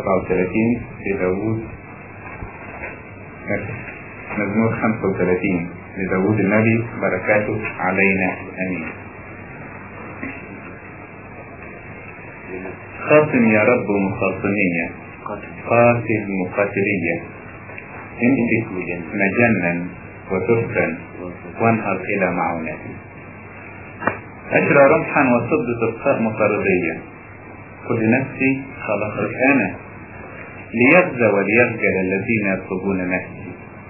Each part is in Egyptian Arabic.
37 لداوود مزمور 35 لداوود النبي بركاته علينا امين خاصم يا رب مخاصمية قاتل مقاتلية امسك مجنا وتفا وانهض الى معونتي أشرى رمحا وصد تسخر مطردية كل نفسي خلقت أنا ليغزى وليخجل الذين يطلبون نفسي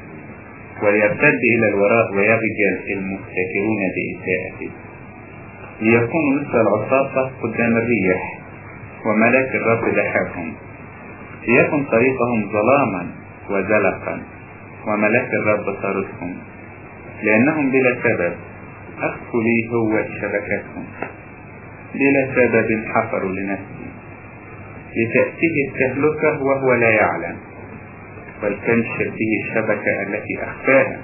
وليرتد إلى الوراء ويخجل المفتكرون بإساءتي ليكونوا مثل العصاصة قدام الريح وملاك الرب لحاكم ليكن طريقهم ظلاما وزلقا وملاك الرب طاردهم لأنهم بلا سبب أخفوا لي هو شبكتهم بلا سبب حفروا لنفسي لتأتيه التهلكة وهو لا يعلم ولتنشر به الشبكة التي أخفاها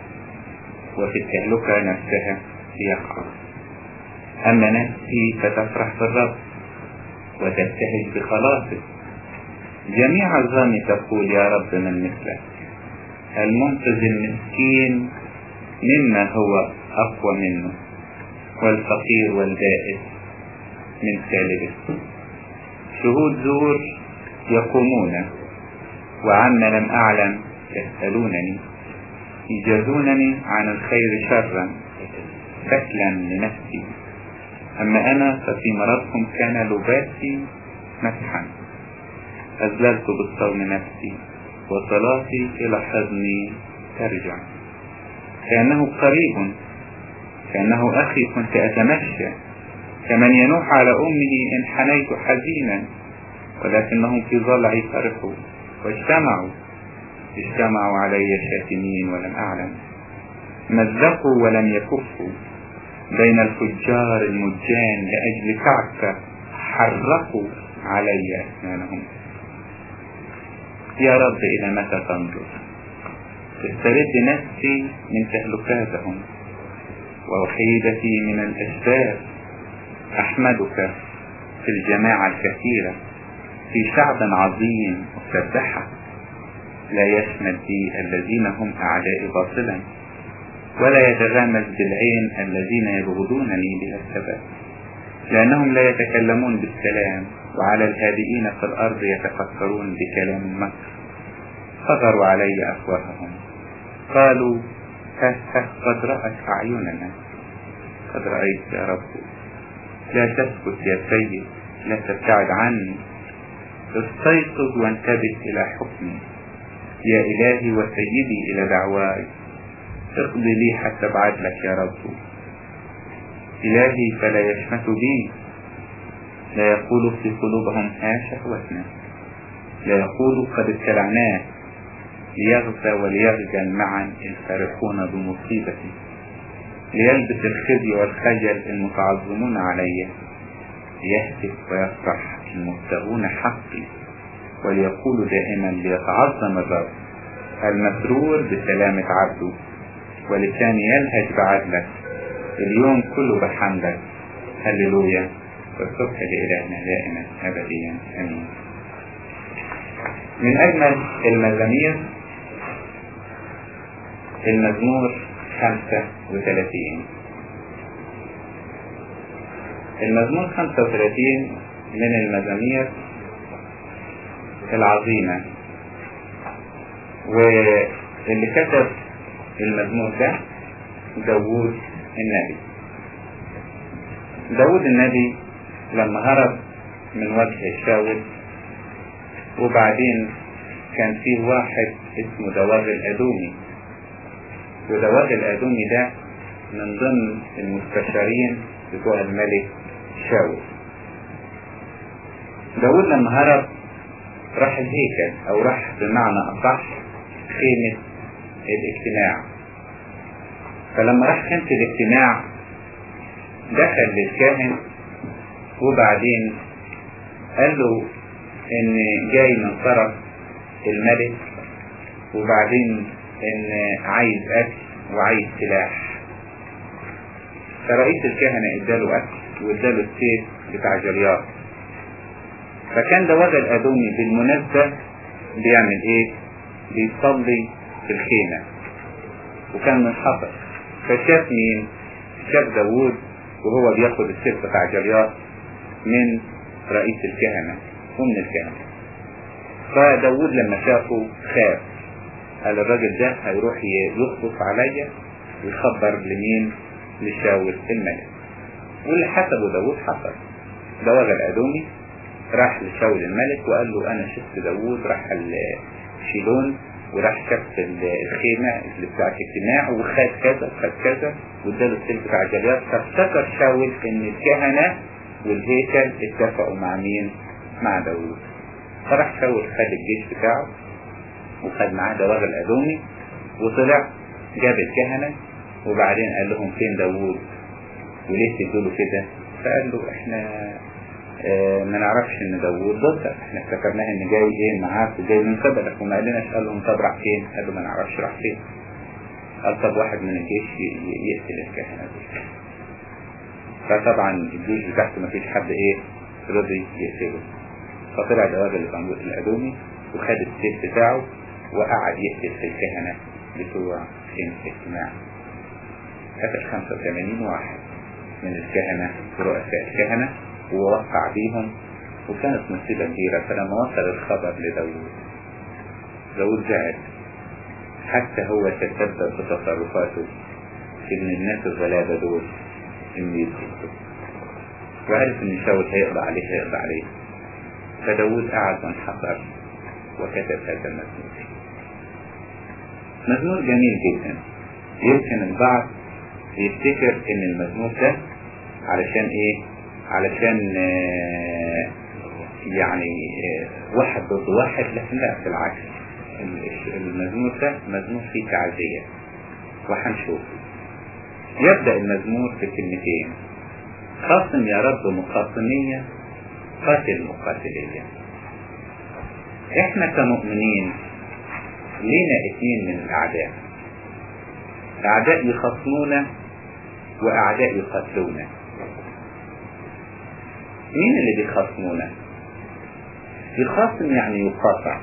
وفي التهلكة نفسها ليقع أما نفسي فتفرح بالرب وتبتهج بخلاصه جميع عظامي تقول يا رب من مثلك المنقذ المسكين مما هو أقوى منه والفقير والبائس من سالبه شهود زور يقومون وعما لم أعلم يسألونني يجازونني عن الخير شرا فتلا لنفسي أما أنا ففي مرضكم كان لباسي مسحا أذللت بالصوم نفسي وصلاتي إلى حضني ترجع كأنه قريب كأنه أخي كنت أتمشى كمن ينوح على أمه إن حنيت حزينا ولكنهم في ضلعي فرحوا واجتمعوا اجتمعوا علي شاتمين ولم أعلم مزقوا ولم يكفوا بين الفجار المجان لأجل كعكة حرقوا علي أسنانهم يا رب إلى متى تنظر استرد نفسي من تهلكاتهم ووحيدتي من الأسباب أحمدك في الجماعة الكثيرة في شعب عظيم مسبحة لا يشمل بي الذين هم أعداء باطلا ولا يتغامز بالعين الذين يبغضونني بلا سبب لأنهم لا يتكلمون بالسلام وعلى الهادئين في الأرض يتفكرون بكلام مكر صغروا علي أفواههم قالوا ها ها قد رأت أعيننا قد رأيت يا رب لا تسكت يا سيد لا تبتعد عني استيقظ وانتبه إلى حكمي يا إلهي وسيدي إلى دعواي اقضي لي حتى ابعد لك يا رب إلهي فلا يشمت بي لا يقول في قلوبهم ها شهوتنا لا يقول قد ابتلعناه ليغزى وليخجل معا الفرحون بمصيبتي ليلبس الخزي والخجل المتعظمون علي ليهتف ويفرح المبتغون حقي وليقول دائما ليتعظم الرب المسرور بسلامة عبده ولساني يلهج بعدلك اليوم كله بحمدك هللويا والصبح لإلهنا دائما أبديا أمين من أجمل المزامير المزمور 35 المزمور 35 من المزامير العظيمة واللي كتب المزمور ده داوود النبي داوود النبي لما هرب من وجه الشاول وبعدين كان فيه واحد اسمه دواغ الأدومي ودواغ الأدومي ده من ضمن المستشارين بتوع الملك شاول داود لما هرب راح الهيكل او راح بمعنى اصح خيمة الاجتماع فلما راح خيمة الاجتماع دخل للكاهن وبعدين قال له ان جاي من طرف الملك وبعدين ان عايز اكل وعايز سلاح فرئيس الكهنة اداله اكل واداله السيف بتاع جليار فكان دواغ الأدومي بالمناسبة بيعمل ايه بيصلي في الخيمة وكان منحفظ فشاف مين شاف داوود وهو بياخد السيف بتاع جليات من رئيس الكهنة ومن الكهنة فداوود لما شافه خاف قال الراجل ده هيروح يخطف عليا ويخبر لمين لشاول الملك واللي حسبه داوود حصل دواغ الأدومي راح لشاول الملك وقال له انا شفت داوود راح شيلون وراح شاف الخيمة اللي بتاعت الاجتماع وخد كذا وخد كذا واداله السلك بتاع جليات فافتكر شاول ان الكهنة والهيكل اتفقوا مع مين؟ مع داوود فراح شاول خد الجيش بتاعه وخد معاه دواغ الأدومي وطلع جاب الكهنة وبعدين قال لهم فين داوود وليه تدوا كده فقال له احنا اه ما نعرفش ان داوود ضدك احنا افتكرناه ان جاي ايه معاك وجاي من قبلك وما قالناش قال لهم طب راح فين قال له ما نعرفش راح فين قال طب واحد من الجيش يقتل الكهنة دول فطبعا الجيش بتاعته ما فيش حد ايه رضي يقتله فطلع دواغ الأدومي وخد السيف بتاعه وقعد يقتل في الكهنة بتوع خيمة الاجتماع قتل 85 واحد من الكهنة ورؤساء الكهنة ووقع بيهم وكانت مصيبة كبيرة فلما وصل الخبر لداود داود زعل حتى هو تسبب بتصرفاته في ان الناس الغلابة دول ان يدخلوا وعرف ان شاول هيقضى عليه هيقضى عليه فداود قعد وانحصر وكتب هذا المزمور مزمور جميل جدا يمكن البعض يفتكر ان المزمور ده علشان ايه علشان آه يعني آه واحد ضد واحد لكن لا بالعكس المزمور ده مزمور فيه تعزية وهنشوف يبدأ المزمور بكلمتين خاصم يا رب مخاصمية قاتل مقاتلية احنا كمؤمنين لينا اثنين من الاعداء اعداء يخصمونا واعداء يقتلونا مين اللي بيخصمونا يخاصم يعني يقاطع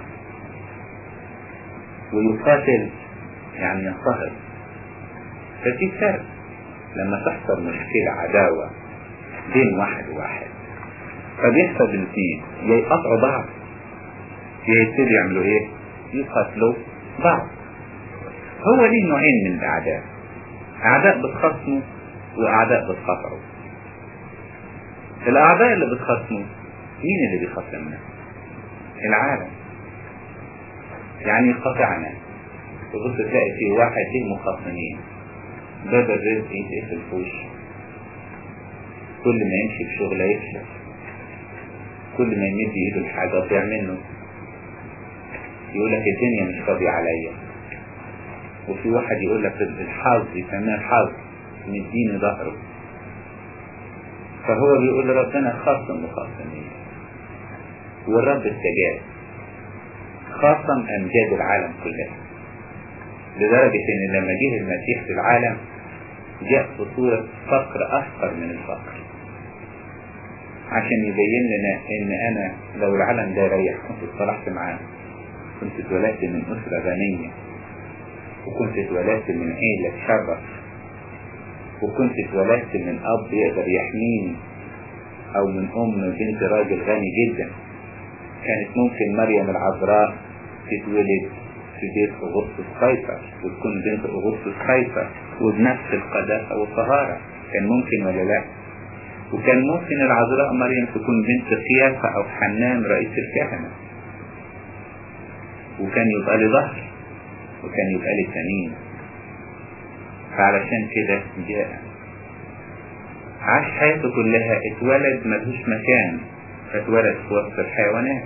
ويقاتل يعني ينصهر ففي فرق لما تحصل مشكلة عداوة بين واحد وواحد فبيحصل الاثنين يا يقطعوا بعض يا يبتدوا يعملوا ايه يقاتلوا بعض هو ليه نوعين من الاعداء اعداء بتخصموا واعداء بتقاطعوا الاعداء اللي بتخصموا مين اللي بيخصمنا العالم يعني يقاطعنا تبص تلاقي في واحد ليه مخصمين باب الرزق يتقفل في وشه كل ما يمشي في شغله يفشل كل ما يمد ايده لحاجه تضيع منه يقول لك الدنيا مش فاضية عليا وفي واحد يقول لك الحظ يسميه الحظ مديني ظهره فهو بيقول ربنا خاصم مخاصمين والرب استجاب خاصم امجاد العالم كلها لدرجة ان لما جه المسيح في العالم جاء في صورة فقر افقر من الفقر عشان يبين لنا ان انا لو العالم ده ريح كنت اتصالحت معاه كنت اتولدت من اسرة غنية وكنت اتولدت من عيلة شرف وكنت اتولدت من اب يقدر يحميني او من ام بنت راجل غني جدا كانت ممكن مريم العذراء تتولد في بيت أغسطس قيصر وتكون بنت أغسطس قيصر وبنفس القداسة والطهارة كان ممكن ولا لا وكان ممكن العذراء مريم تكون بنت قيافة أو حنان رئيس الكهنة وكان يبقى لي ظهر وكان يبقى لي سنين فعلشان كده جاء عاش حياته كلها اتولد ملهوش مكان فاتولد في وسط الحيوانات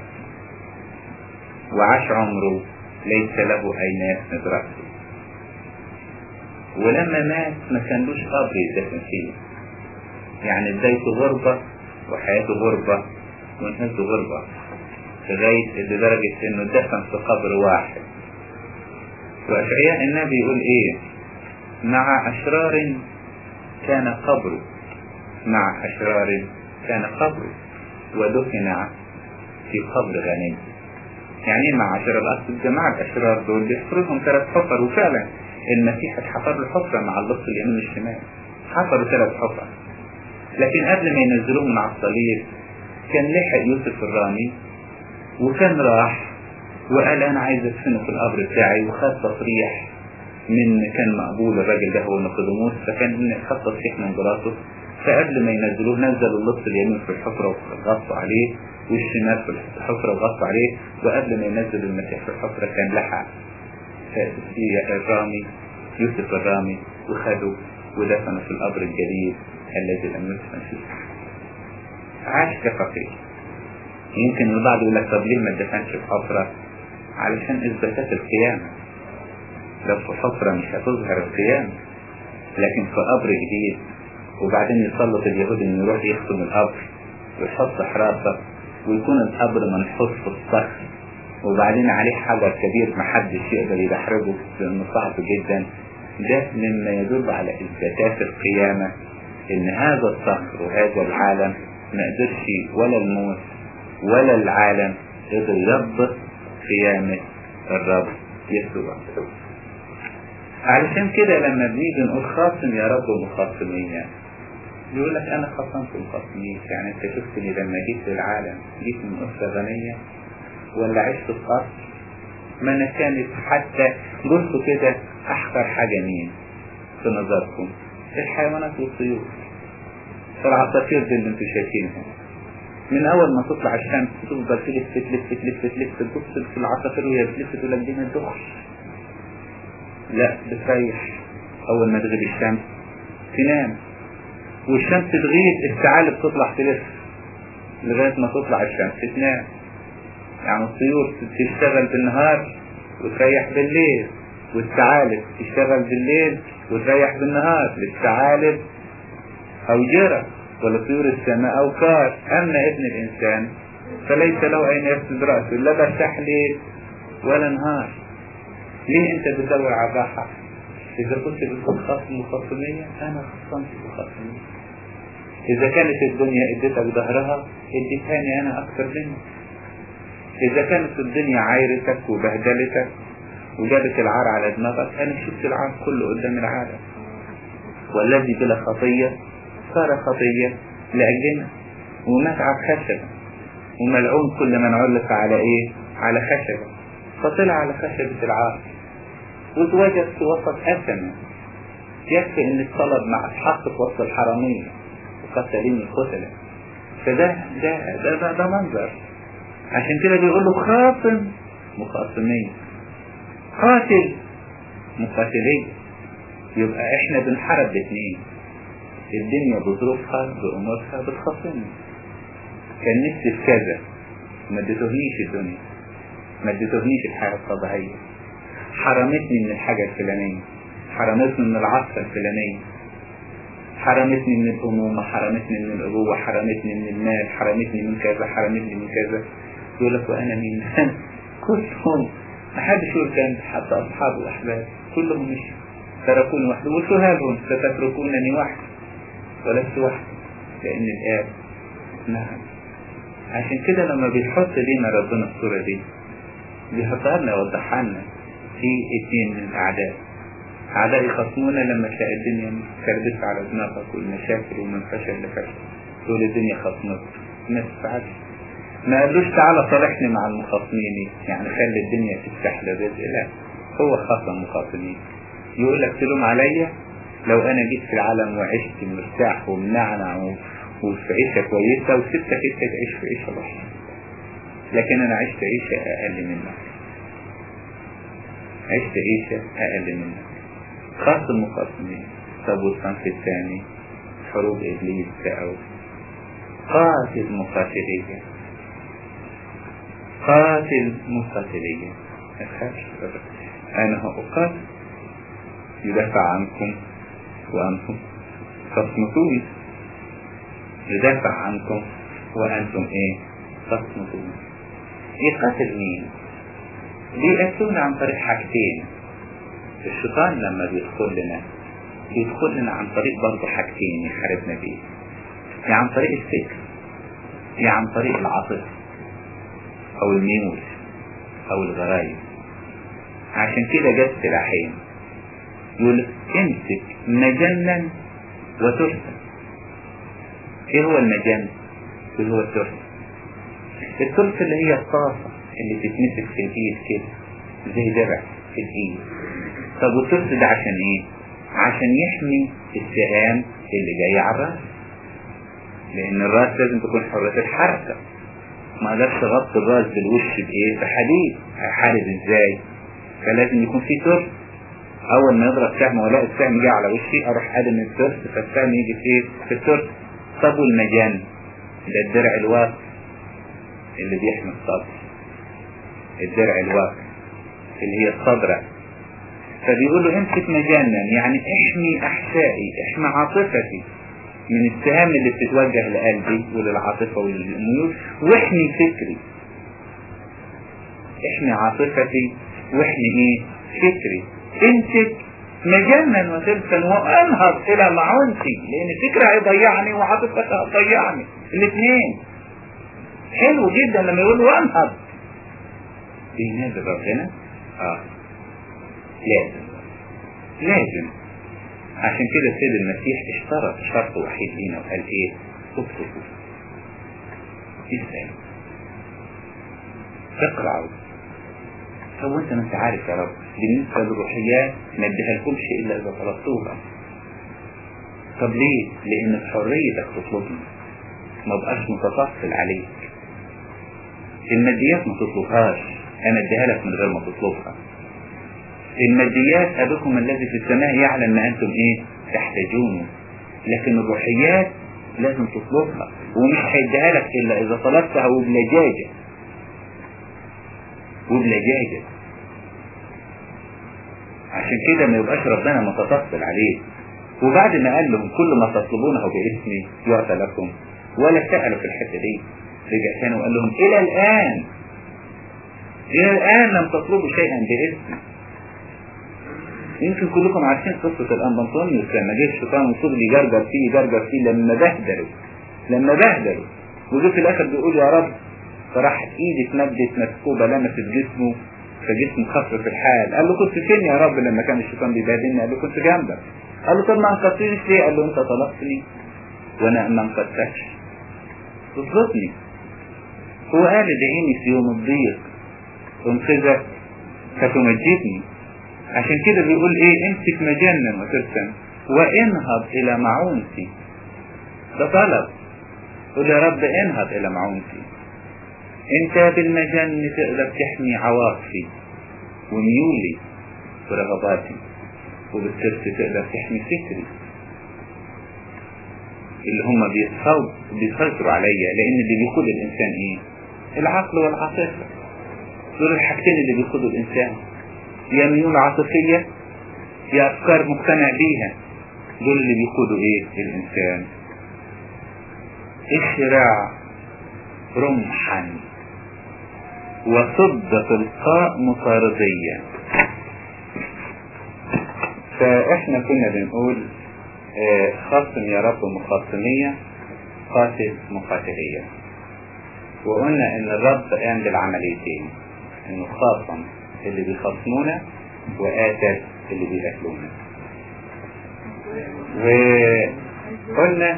وعاش عمره ليس له أيناس ندرسه ولما مات ما كانلوش قبر يدفن فيه يعني بدايته غربة وحياته غربة ونهايته غربة لغاية لدرجة انه دفن في قبر واحد وأشعياء النبي يقول ايه مع أشرار كان قبره مع أشرار كان قبره ودفن في قبر غني يعني ايه معاشر الأرض الجماعة الأشرار دول بيحفرهم ثلاث حفر وفعلا المسيح اتحفر له حفرة مع اللص اليمين والشمال حفروا ثلاث حفر لكن قبل ما ينزلوهم من على الصليب كان لحق يوسف الرامي وكان راح وقال انا عايز ادفنه في القبر بتاعي وخد تصريح من كان مقبول الراجل ده هو نيقوديموس فكان خد تصريح من مراته فقبل ما ينزلوه نزلوا اللص اليمين في الحفرة وغطوا عليه والشمال في الحفرة وغطوا عليه وقبل ما ينزلوا المسيح في الحفرة كان لحق الرامي يوسف الرامي وخدوا ودفنوا في القبر الجديد الذي لم يدفن فيه عاش كفقير يمكن البعض يقول لك طب ليه ما اتدفنش في حفرة علشان اثباتات القيامة لو في حفرة مش هتظهر القيامة لكن في قبر جديد وبعدين يسلط اليهود انه يروح يختم القبر ويحط حراسة ويكون القبر منحوس في الصخر وبعدين عليه حجر كبير محدش يقدر يدحرجه لانه صعب جدا ده مما يدل على اثباتات القيامة ان هذا الصخر وهذا العالم ما قدرش ولا الموت ولا العالم قدر يضبط قيامة الرب يسوع علشان كده لما بنيجي نقول خاصم يا رب مخاصمية يقول لك انا خصمت مخاصميك يعني انت شفتني لما جيت للعالم جيت من اسرة غنية ولا عشت في قصر ما انا كانت حتى قلت كده احقر حاجة مين في نظركم الحيوانات والطيور العصافير دي اللي انتوا شايفينها من اول ما تطلع الشمس تفضل تلف تلف تلف تلف تبص في العصافير وهي بتلف تقول لك دي ما تدخش لا بتريح اول ما تغيب الشمس تنام والشمس تغيب الثعالب تطلع تلف لغاية ما تطلع الشمس تنام يعني الطيور تشتغل بالنهار وتريح بالليل والثعالب تشتغل بالليل وتريح بالنهار للثعالب أوجرة ولطيور السماء أوكار أما ابن الإنسان فليس له أين يسند رأسه لا برتاح ليل ولا نهار ليه أنت بتدور على الراحة إذا كنت بتكون خصم وخصمية أنا خصمت وخصمية إذا كانت الدنيا اديتك ظهرها اديتهاني أنا أكثر منك إذا كانت الدنيا عايرتك وبهدلتك وجابت العار على دماغك أنا شفت العار كله قدام العالم والذي بلا خطية صار خطية لأجلنا ومات على خشبة وملعون كل من علق على إيه؟ على خشبة فطلع على خشبة العار وتواجد في وسط أسمة يكفي إن الطلب مع اتحط في وسط الحرامية وقتلين القتلة فده ده ده, ده, ده منظر عشان كده بيقول له خاصم مخاصمين قاتل مقاتلين يبقى احنا بنحارب باثنين الدنيا بظروفها بأمورها بتخاصمني كان نفسي في كذا ما اديتهنيش الدنيا ما اديتهنيش الحياة الطبيعية حرمتني من الحاجة الفلانية حرمتني من العصر الفلانية حرمتني من الأمومة حرمتني من الأبوة حرمتني من المال حرمتني من كذا حرمتني من كذا يقول لك وأنا مين كلهم ما حدش يقول كان حتى أصحاب وأحباب كلهم مش تركوني وحدي قلتها لهم ستتركونني وحدي ولست وحدي لأن الآب نعم عشان كده لما بيحط لينا ربنا الصورة دي بيحطها لنا يوضحها لنا في اتنين من الأعداء أعداء يخصمونا لما تلاقي الدنيا كربت على دماغك والمشاكل ومن فشل لفشل تقول الدنيا خصمت ما تفعلش ما قالوش تعالى صالحني مع المخاصمين يعني خلي الدنيا تفتح للرزق لا هو خصم مخاصمين يقول لك تلوم عليا لو انا جيت في العالم وعشت مرتاح ومنعنع وفي عيشة كويسة وسبتك انت تعيش في عيشة وحشة لكن انا عشت عيشة اقل منك عشت عيشة اقل منك خاص المخاصمين طب والصنف الثاني حروب ابليس بقى قاتل مقاتلية قاتل مقاتلية ما تخافش انا هأقاتل يدافع عنكم وأنتم تصمتون يدافع عنكم وأنتم إيه تصمتون يقاتل مين بيقتلون عن طريق حاجتين الشيطان لما بيدخل لنا بيدخل لنا عن طريق برضه حاجتين يحاربنا بيه يا عن طريق الفكر يا عن طريق العاطفة او الميول او الغرايب عشان كده جت سلاحين يقول امسك مجنا وترسل ايه هو المجن اللي هو الترس الترس اللي هي الطاسة اللي تتمسك في الايد كده زي درع في الايد طب والترس ده عشان ايه عشان يحمي السهام اللي جاي على الراس لان الراس لازم تكون حرة الحركة ما اقدرش اغطي الراس بالوش بايه بحديد هحارب ازاي فلازم يكون في ترس اول ما يضرب سهم ولا السهم جه على وشي اروح ادم الترس فالسهم يجي في ايه في الترس طب والمجان ده الدرع الواقع اللي بيحمي الصدر الدرع الواقع اللي هي الصدرة فبيقول له امسك مجانا يعني احمي احشائي احمي عاطفتي من السهام اللي بتتوجه لقلبي وللعاطفة وللميول واحمي فكري احمي عاطفتي واحمي ايه فكري امسك مجنا وتلفا وانهض الى معونتي لان فكرة هيضيعني وعاطفتي هتضيعني الاثنين حلو جدا لما يقول وانهض بينادي ربنا اه لازم لازم عشان كده السيد المسيح اشترط شرط وحيد لينا وقال ايه اكتبوا اسأل اقرأوا طب وانت ما انت عارف يا رب بالنسبة للروحيات ما اديها لكمش الا اذا طلبتوها طب ليه لان في حريتك تطلبني ما بقاش متطفل عليك الماديات ما تطلبهاش انا اديها لك من غير ما تطلبها الماديات ابوكم الذي في السماء يعلم ما انتم ايه تحتاجونه لكن الروحيات لازم تطلبها ومش هيديها لك الا اذا طلبتها وبلجاجة وبلجاجة عشان كده ما يبقاش ربنا متطفل عليه وبعد ما قال لهم كل ما تطلبونه باسمي يعطى لكم ولا سألوا في الحتة دي رجع تاني وقال لهم الى الان الى الان لم تطلبوا شيئا باسمي يمكن كلكم عارفين قصة الأنبنطونيوس لما جه الشيطان وفضل يجرجر فيه يجرجر فيه لما بهدلوا لما بهدلوا وجه في الآخر بيقول يا رب فراحت إيدي اتمدت مسكوبة لمست جسمه فجسمه خفف الحال قال له كنت فين يا رب لما كان الشيطان بيبهدلني قال له كنت جنبك قال له طب ما انقذتنيش ليه قال له انت طلبتني وانا ما انقذتكش تطلبني هو قال ادعيني في يوم الضيق انقذك فتمجدني عشان كده بيقول ايه امسك مجنا وترسم وانهض الى معونتي ده طلب قول يا رب انهض الى معونتي انت بالمجن تقدر تحمي عواطفي وميولي ورغباتي وبالترس تقدر تحمي فكري اللي هم بيسيطروا عليا لان اللي بيقود الانسان ايه العقل والعاطفة دول الحاجتين اللي بيقودوا الانسان يا ميول عاطفية يا افكار مقتنع بيها دول اللي بيقودوا ايه الانسان اشرع رمحا وصد تلقاء مطاردية فاحنا كنا بنقول اه خاصم يا رب مخاصمية قاتل مقاتلية وقلنا ان الرب قام بالعمليتين انه خاصم اللي بيخصمونا وآتت اللي بيقتلونا وقلنا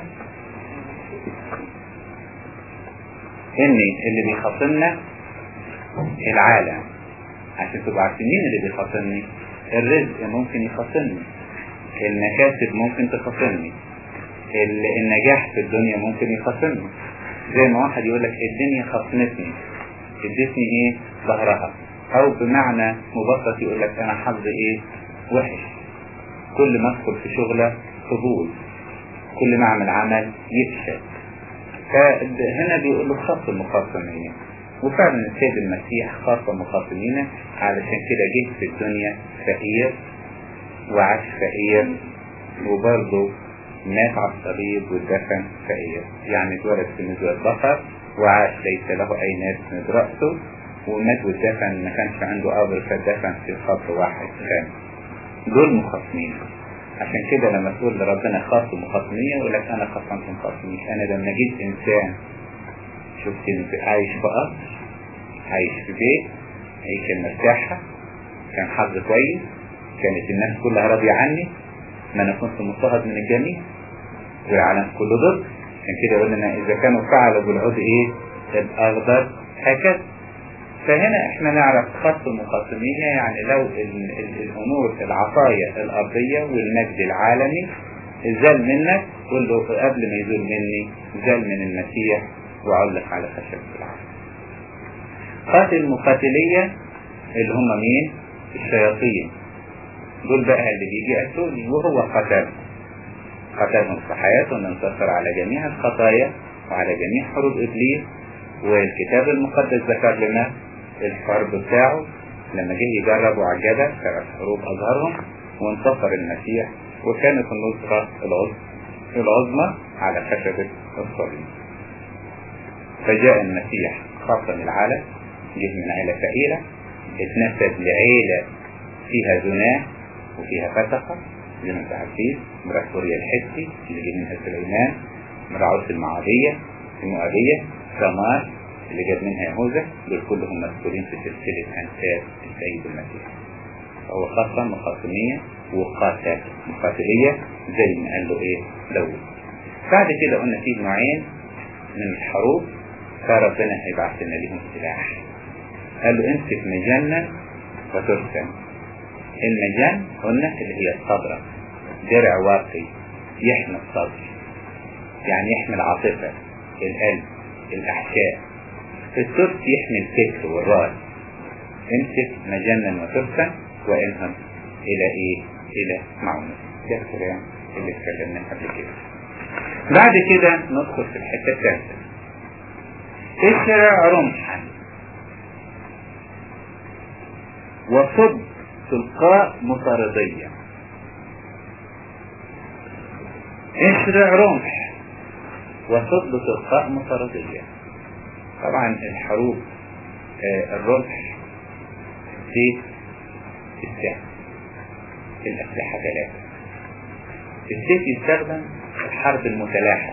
ان اللي بيخاصمنا العالم عشان تبقوا عارفين مين اللي بيخاصمني الرزق ممكن يخاصمني المكاسب ممكن تخاصمني النجاح في الدنيا ممكن يخاصمني زي ما واحد يقول لك الدنيا خصمتني ادتني ايه ظهرها او بمعنى مبسط يقول لك انا حظي ايه وحش كل ما ادخل في شغلة تبوظ كل ما اعمل عمل يفشل فهنا بيقول له خاص المخاصمين وفعلا السيد المسيح خاص مخاصمين علشان كده جه في الدنيا فقير وعاش فقير وبرضه مات على الصليب والدفن فقير يعني اتولد في نزوة بقر وعاش ليس له اي ناس من رأسه ومات والدفن ما كانش عنده قبر فالدفن في خط واحد كان دول مخاصمين عشان كده لما تقول لربنا خاص مخاصمية يقول لك انا خصمت مخاصميش انا لما جيت انسان شفت انت عايش في قصر عايش في بيت عيشة مرتاحة كان حظ كويس كانت الناس كلها راضية عني ما انا كنت مضطهد من الجميع والعالم كله ضد عشان كده يقول لنا اذا كانوا فعلوا بالعود ايه الاخضر هكذا فهنا احنا نعرف خط المخاصمية يعني لو ال ال الامور العطايا الارضية والمجد العالمي زال منك قل له قبل ما يزول مني زال من المسيح وعلق على خشب العالم قاتل المقاتلية اللي هم مين الشياطين دول بقى اللي بيجي يأتوني وهو قتل قتلهم في حياتهم انتصر على جميع الخطايا وعلى جميع حروب إبليس والكتاب المقدس ذكر لنا الحرب بتاعه لما جه يجربوا على الجبل ثلاث حروب أظهرهم وانتصر المسيح وكانت النصرة العظمى على خشبة الصليب فجاء المسيح خاصم العالم جه من عيلة فقيرة اتنسب لعيلة فيها زناه وفيها فتقة زي ما انت عارفين مرات سوريا الحسي اللي جه منها سليمان مرعوس المعادية المؤابية سمار اللي جاب منها يهوذا دول كلهم مسؤولين في سلسلة أنساب السيد المسيح هو خاصة مخاصمية وقاتل مقاتلية زي ما قال له ايه داود بعد كده قلنا فيه نوعين من الحروب فربنا هيبعث لنا ليهم سلاح قال له امسك مجنا وترسم المجان قلنا اللي هي الصبرة درع واقي يحمي الصبر يعني يحمي العاطفة القلب الأحشاء الترس يحمي الفكر والرأي امسك مجنا وترسا وانهم الى ايه الى معونة ده الكلام اللي اتكلمنا قبل كده بعد كده ندخل في الحتة الثالثة اشرع رمحا وصب تلقاء مطاردية اشرع رمح وصب تلقاء مطاردية طبعا الحروب آه الرمح السيف السهم الأسلحة ثلاثة السيف يستخدم في الحرب المتلاحة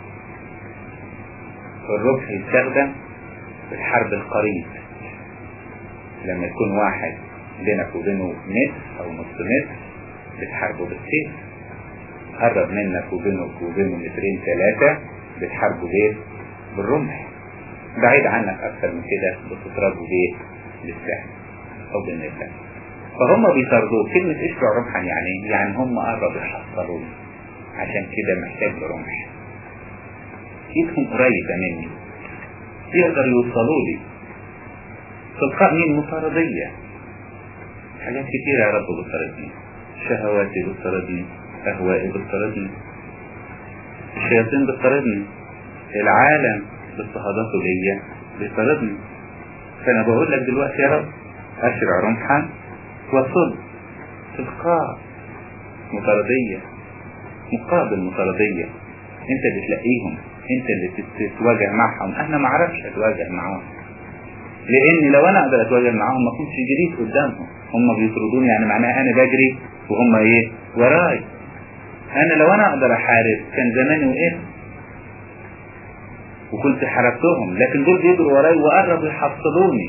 والرمح يستخدم في الحرب القريب لما يكون واحد بينك وبينه متر أو نص متر بتحاربه بالسيف قرب منك وبينك وبينه مترين ثلاثة بتحاربه بيه بالرمح بعيد عنك أكثر من كده بتضربه بيه بالسهم أو بالنسبة فهم بيطردوه كلمة اشبع رمحا يعني يعني هم قرب يحصلوني عشان كده محتاج رمح ايدهم قريبة مني يقدر يوصلوا لي تلقاء مين مطاردية حاجات كتيرة يا رب بتطاردني شهواتي بتطاردني أهوائي بتطاردني الشياطين بتطاردني العالم باضطهاداته ليا بيطاردني فأنا بقول لك دلوقتي يا رب أشرع رمحا وصل تلقاء مطاردية مقابل مطاردية انت اللي تلاقيهم انت اللي تتواجه معهم انا ما اعرفش اتواجه معاهم لان لو انا اقدر اتواجه معاهم ما كنتش جريت قدامهم هم بيطردوني يعني معناها انا بجري وهم ايه وراي انا لو انا اقدر احارب كان زماني وقفت وكنت حاربتهم لكن دول بيجروا وراي وقربوا يحصلوني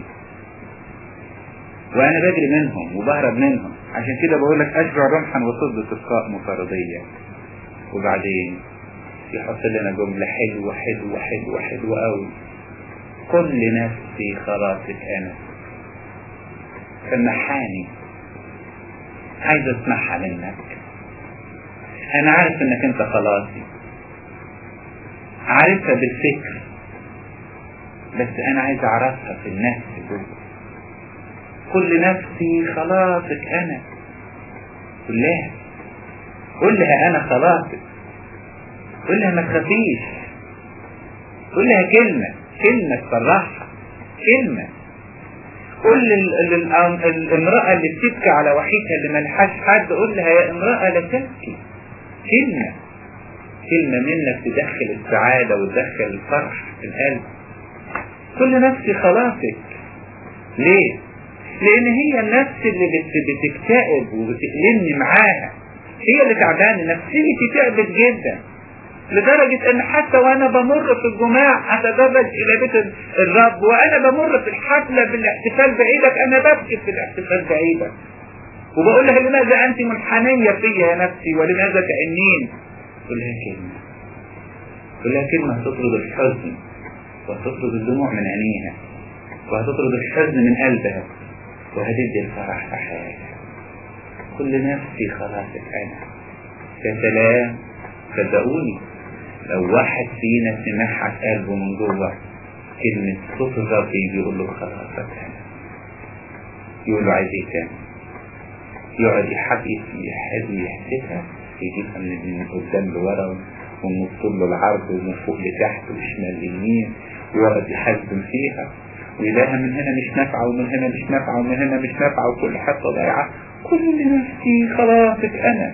وانا بجري منهم وبهرب منهم عشان كده بقول لك اشبع رمحا وصد تلقاء مطاردية وبعدين يحط لنا جملة حلوة حلوة حلوة حلوة قوي كل نفسي خلاصك انا سمحاني عايز اسمعها منك انا عارف انك انت خلاصي عارفها بالفكر بس انا عايز اعرفها في النفس جوه كل نفسي خلاصك انا قول لها قول لها انا خلاصك قول لها ما تخافيش قول لها كلمة كلمة تفرحها كلمة قول الامرأة اللي بتبكي على وحيدها اللي ملحاش حد قول لها يا امرأة لا تبكي كلمة كلمة منك تدخل السعادة وتدخل الفرح في القلب كل نفسي خلاصك ليه؟ لان هي النفس اللي بتكتئب وبتقلمني معاها هي اللي تعبانه نفسيتي تعبت جدا لدرجة ان حتى وانا بمر في الجماع اتدرج الى بيت الرب وانا بمر في الحفلة بالاحتفال بعيدك انا ببكي في الاحتفال بعيدك وبقول لها لماذا انت منحنية فيا يا نفسي ولماذا تأنين قل لها كلمة قل لها كلمة هتطرد الحزن وهتطرد الدموع من عينيها وهتطرد الحزن من قلبها وهتدي الفرح في حياتها كل نفسي خلاصك انا يا سلام صدقوني لو واحد فينا سمعها في قلبه من جوه كلمة صوت الرب بيقول له خلاصك انا يقول له عايز ايه تاني يقعد يحكي يحب يحسبها يجيبها من قدام لورا ومن طول للعرض ومن فوق لتحت وشمال ليمين ويقعد يحزم فيها ويلاقيها من هنا مش نافعة ومن هنا مش نافعة ومن هنا مش نافعة وكل حتة ضايعة كل نفسي خلاصك أنا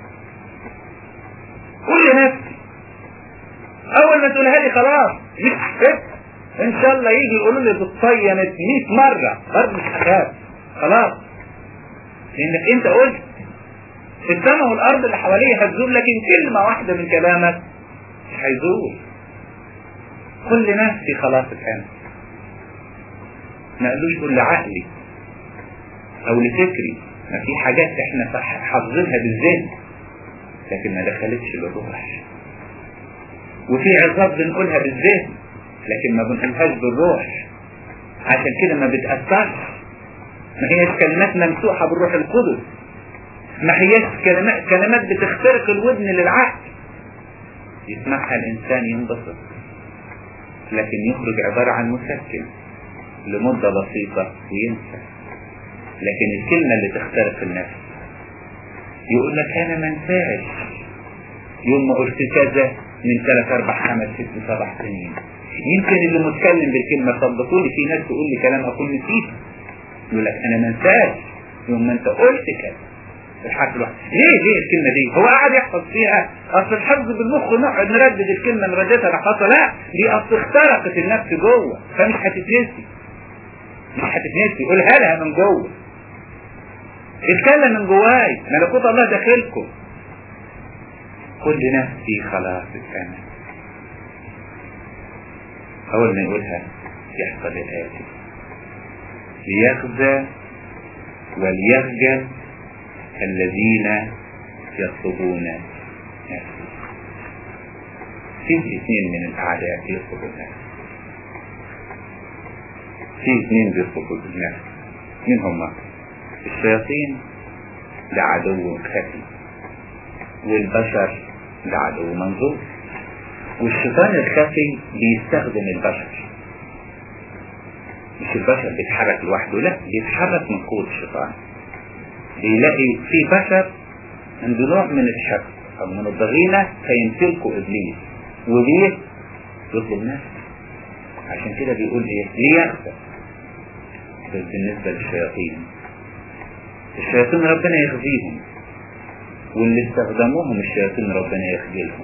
كل نفسي أول ما تقولها لي خلاص مش حكيت إن شاء الله يجي يقولوا لي بتصينت 100 مرة برضه مش هخاف خلاص لأنك أنت قلت السماء والأرض اللي حواليه هتزول لكن كلمة واحدة من كلامك مش هيزول كل نفسي خلاصك أنا ما قالوش قول لعقلي او لفكري ما في حاجات احنا حافظينها بالذهن لكن ما دخلتش للروح وفي عظات بنقولها بالذهن لكن ما بنقولهاش بالروح عشان كده ما بتأثرش ما هيش كلمات ممسوحة بالروح القدس ما هيش كلمات, كلمات بتخترق الودن للعقل يسمعها الإنسان ينبسط لكن يخرج عبارة عن مسكن لمدة بسيطة وينسى لكن الكلمة اللي تخترق النفس يقول لك أنا ما انساش يوم ما قلت كذا من ثلاث أربع خمس ست سبع سنين يمكن اللي متكلم بالكلمة صدقوني في ناس تقول لي كلام أكون نسيته يقول لك أنا ما انساش يوم ما أنت قلت كذا الحرف الواحد ليه ليه الكلمة دي هو قاعد يحفظ فيها اصل الحفظ بالمخ نقعد نردد الكلمة نرددها لحظة لا دي اصل اخترقت النفس جوه فمش هتتنسي مش هتتنسي قولها لها من جوه اتكلم من جواي ملكوت الله داخلكم كل نفسي خلاصك انا اول ما يقولها يحصل الاتي ليخزى وليخجل الذين يطلبون نفسي في اثنين من الاعداء يطلبوا النفس في اثنين بيطلبوا النفس مين هما الشياطين ده عدو خفي والبشر ده عدو منظور والشيطان الخفي بيستخدم البشر مش البشر بيتحرك لوحده لا بيتحرك من قوة الشيطان بيلاقي في بشر عنده نوع من الشك او من الضغينة فيمتلكوا ابليس وليه يطلب نفسه عشان كده بيقول ايه ليخسر بس بالنسبة للشياطين الشياطين ربنا يخزيهم واللي استخدموهم الشياطين ربنا يخجلهم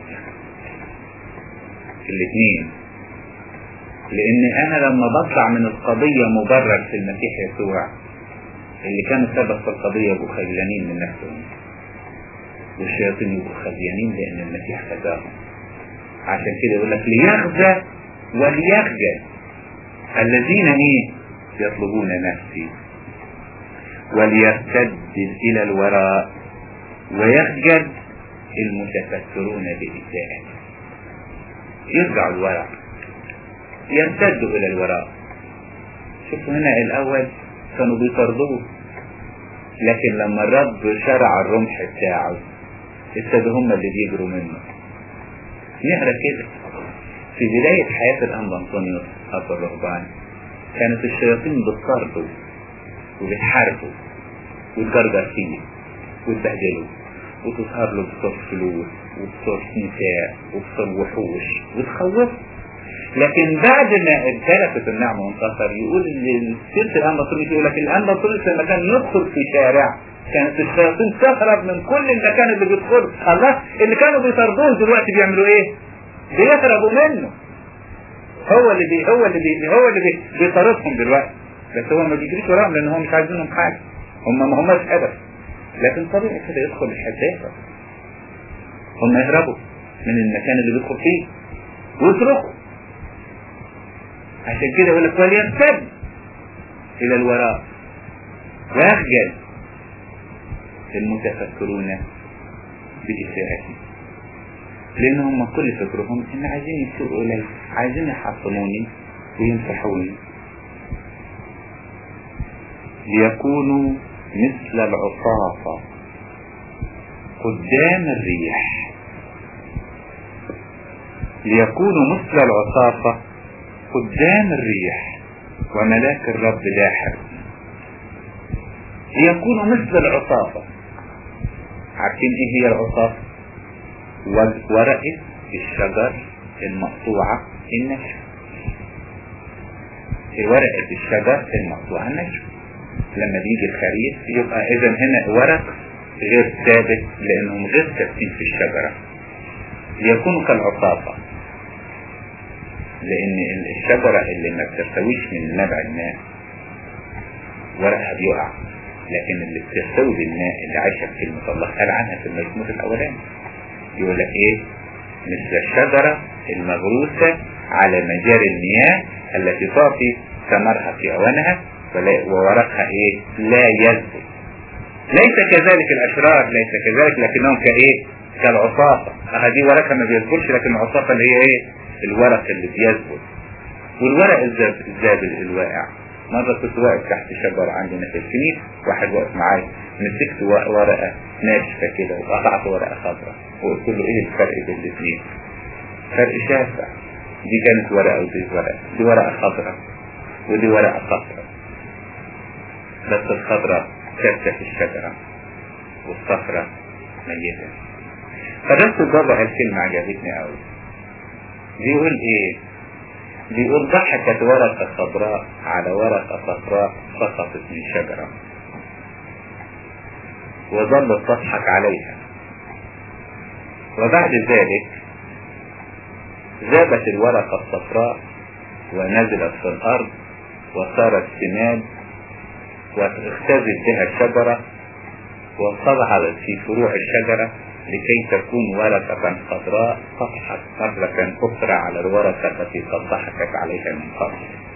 الاثنين لان انا لما بطلع من القضية مبرر في المسيح يسوع اللي كانوا سبب في القضية يبقوا خجلانين من نفسهم والشياطين يبقوا خجلانين لان المسيح خزاهم عشان كده يقول لك ليخزى وليخجل الذين ايه يطلبون نفسي وليرتد الى الوراء ويخجل المتفكرون بإساءة يرجعوا الوراء يرتدوا الى الوراء شوفوا هنا الاول كانوا بيطردوه لكن لما الرب شرع الرمح بتاعه ابتدوا هم اللي بيجروا منه نقرا كده في بداية حياة الأنبا أنطونيوس أبو الرهبان كانت الشياطين بتطرده وبتحاربه وتجرجر فيه وتبهدله وتظهر له بصوت فلوس وبصوت نساء وبصوت وحوش وتخوفه لكن بعد ما امتلكت النعمة وانتصر يقول سيرة الأنبا طولس يقول لك الأنبا طولس لما كان يدخل في شارع كانت الشياطين تهرب من كل المكان اللي بيدخله الله اللي كانوا بيطردوه دلوقتي بيعملوا ايه؟ بيهربوا منه هو اللي بي هو اللي بي هو اللي بي بيطاردهم دلوقتي بس هو ما بيجريش وراهم لان هو مش عايز منهم حاجه هم ما هماش هدف لكن طبيعي كده يدخل الحداثه هم يهربوا من المكان اللي بيدخل فيه ويتركه عشان كده يقول لك وليرتد الى الوراء ويخجل المتفكرون بإساءتي لأن هم كل فكرهم إن عايزين يسوقوا إلي عايزين يحطموني ويمسحوني ليكونوا مثل العصافة قدام الريح ليكونوا مثل العصافة قدام الريح وملاك الرب لاحق ليكونوا مثل العصافة عارفين ايه هي العصافة ورقة الشجر المقطوعة النشف ورقة الشجر المقطوعة النشف لما بيجي الخريف يبقى اذا هنا ورق غير ثابت لانهم غير ثابتين في الشجرة ليكونوا كالعصافة لان الشجرة اللي ما بترتويش من نبع الماء ورقها بيقع لكن اللي بترتوي بالماء اللي عايشة في كلمة الله قال عنها في المزمور الاولاني يقول لك ايه مثل الشجرة المغروسة على مجاري المياه التي تعطي ثمرها في اوانها وورقها ايه لا يزبط ليس كذلك الاشرار ليس كذلك لكنهم كايه كالعصافة هذه ورقها ما بيزبطش لكن العصافة اللي هي ايه الورق اللي بيزبط والورق الزابل الواقع مرة كنت واقف تحت شجرة عندنا في الكنيسة واحد واقف معايا مسكت ورقة ناشفة كده وقطعت ورقة خضراء وقلت له ايه الفرق بين الاثنين فرق شاسع دي كانت ورقة ودي ورقة دي ورقة خضراء ودي ورقة صفراء بس الخضراء ثابتة في الشجرة والصفراء ميتة فبس بابا قال كلمة عجبتني قوي بيقول ايه بيقول ضحكت ورقة خضراء على ورقة صفراء سقطت من شجرة وظلت تضحك عليها وبعد ذلك ذابت الورقة الصفراء ونزلت في الأرض وصارت سماد واختزت بها الشجرة وصبحت في فروع الشجرة لكي تكون ورقة خضراء تضحك مرة أخرى على الورقة التي قد ضحكت عليها من قبل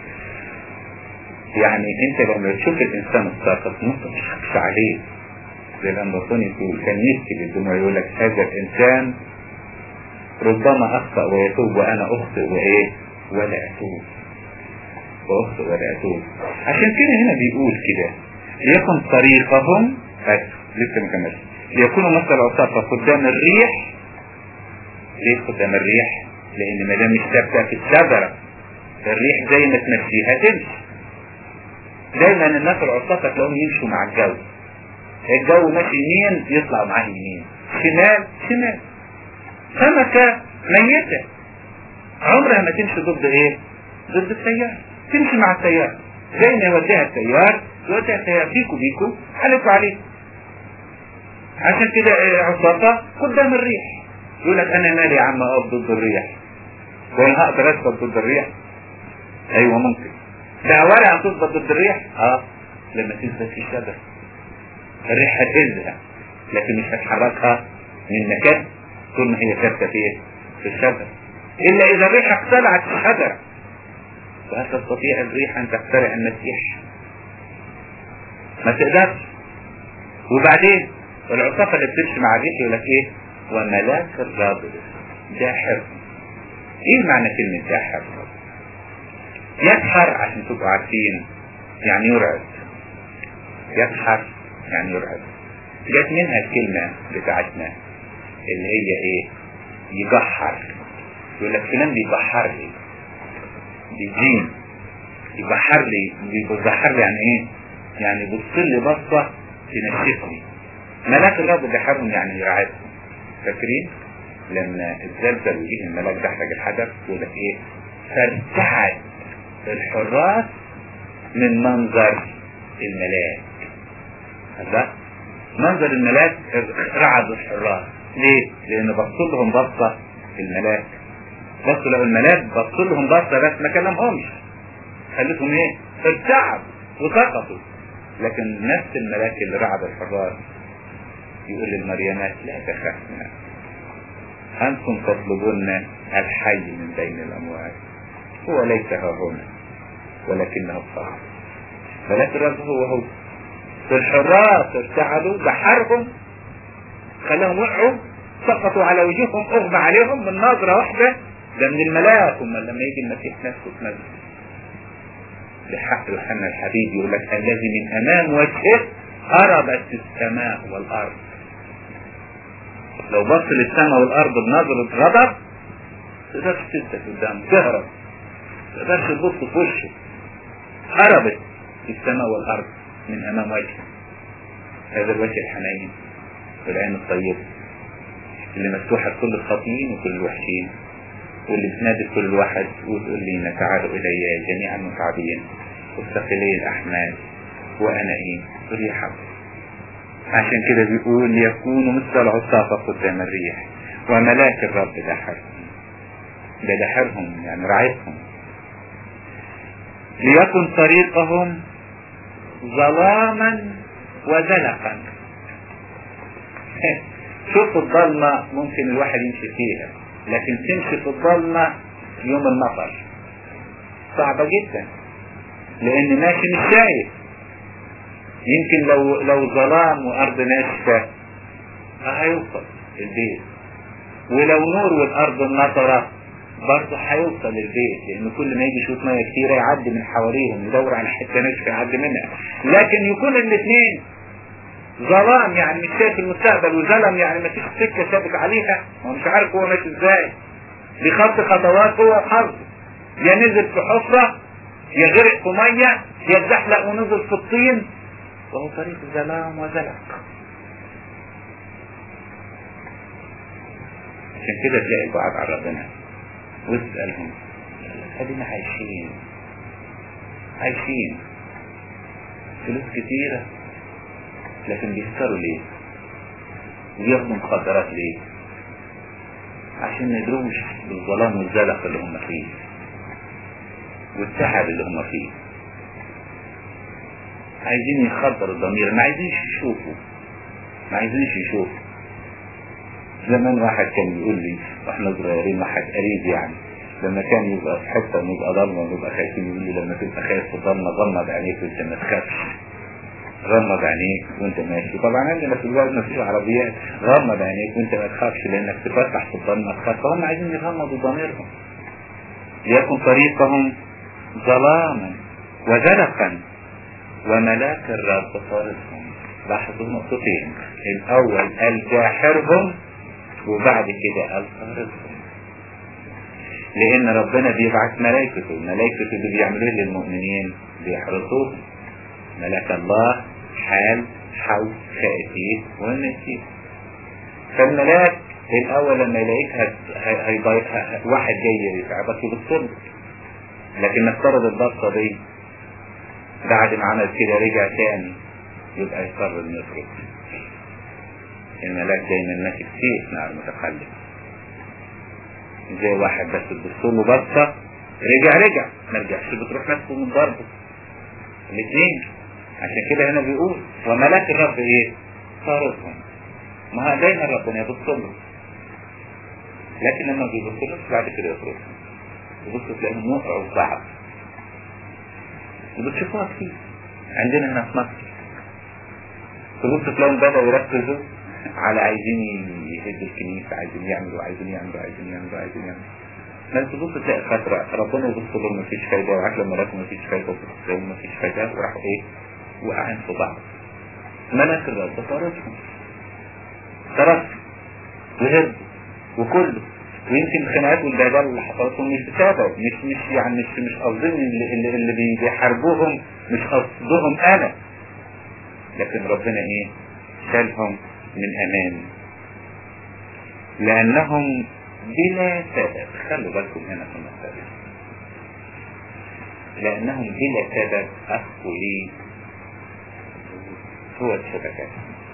يعني انت لما تشوف الانسان الساقط ما تضحكش عليه زي لما يقول كان يبكي بالدموع يقول لك هذا الانسان ربما اخطأ ويتوب وانا اخطئ وايه ولا اتوب واخطئ ولا اتوب عشان كده هنا بيقول كده ليكن طريقهم لسه ما كملش ليكونوا مثل عصافة قدام الريح ليه قدام الريح لان ما دام مش ثابته في الشجره الريح زي ما تمشيها تمشي دايما الناس العصافة تلاقيهم يمشوا مع الجو الجو ماشي يمين يطلع معاه يمين شمال شمال سمكة ميتة عمرها ما تمشي ضد ايه ضد التيار تمشي مع التيار زي ما يوديها التيار يوديها التيار بيكو بيكو حلفوا عليه عشان كده عصافة قدام الريح يقول لك انا مالي يا عم اقف ضد الريح وانا هقدر اثبت ضد الريح ايوه ممكن ده ورقة تثبت ضد الريح اه لما تثبت في الشجر الريح هتهزها لكن مش هتحركها من مكان طول ما هي ثابته في في الشجر الا اذا الريح اقتلعت في الشجر فهل تستطيع الريح ان تخترع المسيح ما تقدرش وبعدين العصافة اللي بتمشي مع الريح يقول لك ايه وملاك الرب داحر ايه معنى كلمة داحر يسحر عشان تبقوا عارفين يعني يرعب يسحر يعني يرعب جت منها الكلمة بتاعتنا اللي هي ايه يجحر يقول لك فلان بيجحر لي بيجين يجحر لي بيجحر لي يعني ايه يعني بص لي بصة تنشفني ملاك الرب دحرهم يعني يرعبهم فاكرين لما الزلزل وجه الملاك دحرج الحجر يقول لك ايه فارتعد الحراس من منظر الملاك هذا منظر الملاك رعد الحراس ليه؟ لان بصوا لهم بصة الملاك بصوا لو الملاك بصوا لهم بصة بس ما كلمهمش خلتهم ايه؟ ارتعبوا وسقطوا لكن نفس الملاك اللي رعد الحراس يقول للمريمات لا تخافنا أنتم تطلبون الحي من بين الأموات هو ليس ها هنا ولكنه صار ولكن الرب هو هو في الحراس ارتعدوا بحرهم خلاهم وقعوا سقطوا على وجوههم اغمى عليهم من نظرة واحدة ده من الملاك ثم لما يجي المسيح نفسه تنزل بحق يوحنا الحبيب يقول لك الذي من امام وجهه هربت السماء والارض لو بص للسماء والارض بنظرة غضب تقدرش تثبت قدامه تهرب تقدرش تبص في وشه هربت السماء والارض من امام وجهه هذا الوجه الحنين والعين الطيبة اللي مفتوحة لكل الخاطئين وكل الوحشين واللي بتنادي كل واحد وتقول لي تعالوا إلي جميعا متعبين والثقلي الأحمال وأنا إيه ريحة عشان كده بيقول ليكونوا مثل العصافة قدام الريح وملاك الرب دحرهم ده دحرهم يعني رعيتهم ليكن طريقهم ظلاما وزلقا شوف الضلمة ممكن الواحد يمشي فيها لكن تمشي في الضلمة يوم المطر صعبة جدا لان ماشي مش شايف يمكن لو لو ظلام وارض ناشفة هيوصل البيت ولو نور والارض النطرة برضه هيوصل البيت لان كل ما يجي يشوف ميه كتيره يعدي من حواليهم يدور على حته ناشفه يعدي منها لكن يكون الاثنين ظلام يعني مش شايف المستقبل وظلم يعني ما فيش سكه ثابت عليها هو مش عارف هو ماشي ازاي بخط خطوات هو وحظه يا نزل في حفره يا غرق في ميه يا اتزحلق ونزل في الطين وهو طريق ظلام وزلق عشان كده تلاقي البعض على ربنا واسألهم ادينا عايشين عايشين فلوس كتيرة لكن بيسكروا ليه وياخدوا مخدرات ليه عشان ما يدروش بالظلام والزلق اللي هم فيه والتعب اللي هم فيه عايزين يخدروا الضمير ما عايزينش يشوفوا ما عايزينش يشوفوا زمان واحد كان يقول لي واحنا صغيرين واحد قريب يعني لما كان يبقى في حته ونبقى ضلمه ونبقى خايفين يقول لي لما تبقى خايف في الضلمه غمض عينيك وانت ما تخافش غمض عينيك وانت ماشي طبعا عندنا في الوزن مفيش عربيات غمض عينيك وانت ما تخافش لانك تفتح في الضلمه تخاف فهم عايزين يغمضوا ضميرهم ليكن طريقهم ظلاما وزلقا وملاك الرب طاردهم لاحظوا نقطتين الاول قال جاحرهم وبعد كده قال طاردهم لان ربنا بيبعث ملائكته الملائكة اللي بيعملوه للمؤمنين بيحرسوهم ملك الله حال حول خائفين والنسيب فالملاك الاول لما يلاقيك هيضايق واحد جاي يتعبك يبص لكن نفترض البصه دي بعد ما عمل كده رجع تاني يبقى يضطر انه يترك الملاك دايما ماسك سيف مع المتخلف زي واحد بس تبص له بصه رجع رجع ما رجعش بتروح نفسه من ضربه الاثنين عشان كده هنا بيقول وملاك الرب ايه طاردهم ما هو دايما ربنا يبص له لكن لما بيبص له بعد كده يطردهم يبص تلاقيهم وقعوا في بعض وبتشوفوها كتير عندنا هنا في مصر تبص تلاقيهم بدأوا يركزوا على عايزين يهدوا الكنيسة عايزين يعملوا عايزين يعملوا عايزين يعملوا عايزين يعملوا ما تبص تلاقي فترة ربنا يبص لهم مفيش فايدة وعشر لما لقوا مفيش فايدة وبص تلاقيهم مفيش فايدة وراحوا ايه وقعين في بعض ملاك الرب طردهم طردهم وهربوا وكله ويمكن الخناقات والبهدله اللي حصلتهم مش بسبب مش مش يعني مش مش قصدهم اللي, اللي, اللي بيحاربوهم مش قصدهم انا لكن ربنا ايه شالهم من امامي لانهم بلا سبب خلوا بالكم هنا في المسألة لانهم بلا سبب اخذوا لي هو الشبكات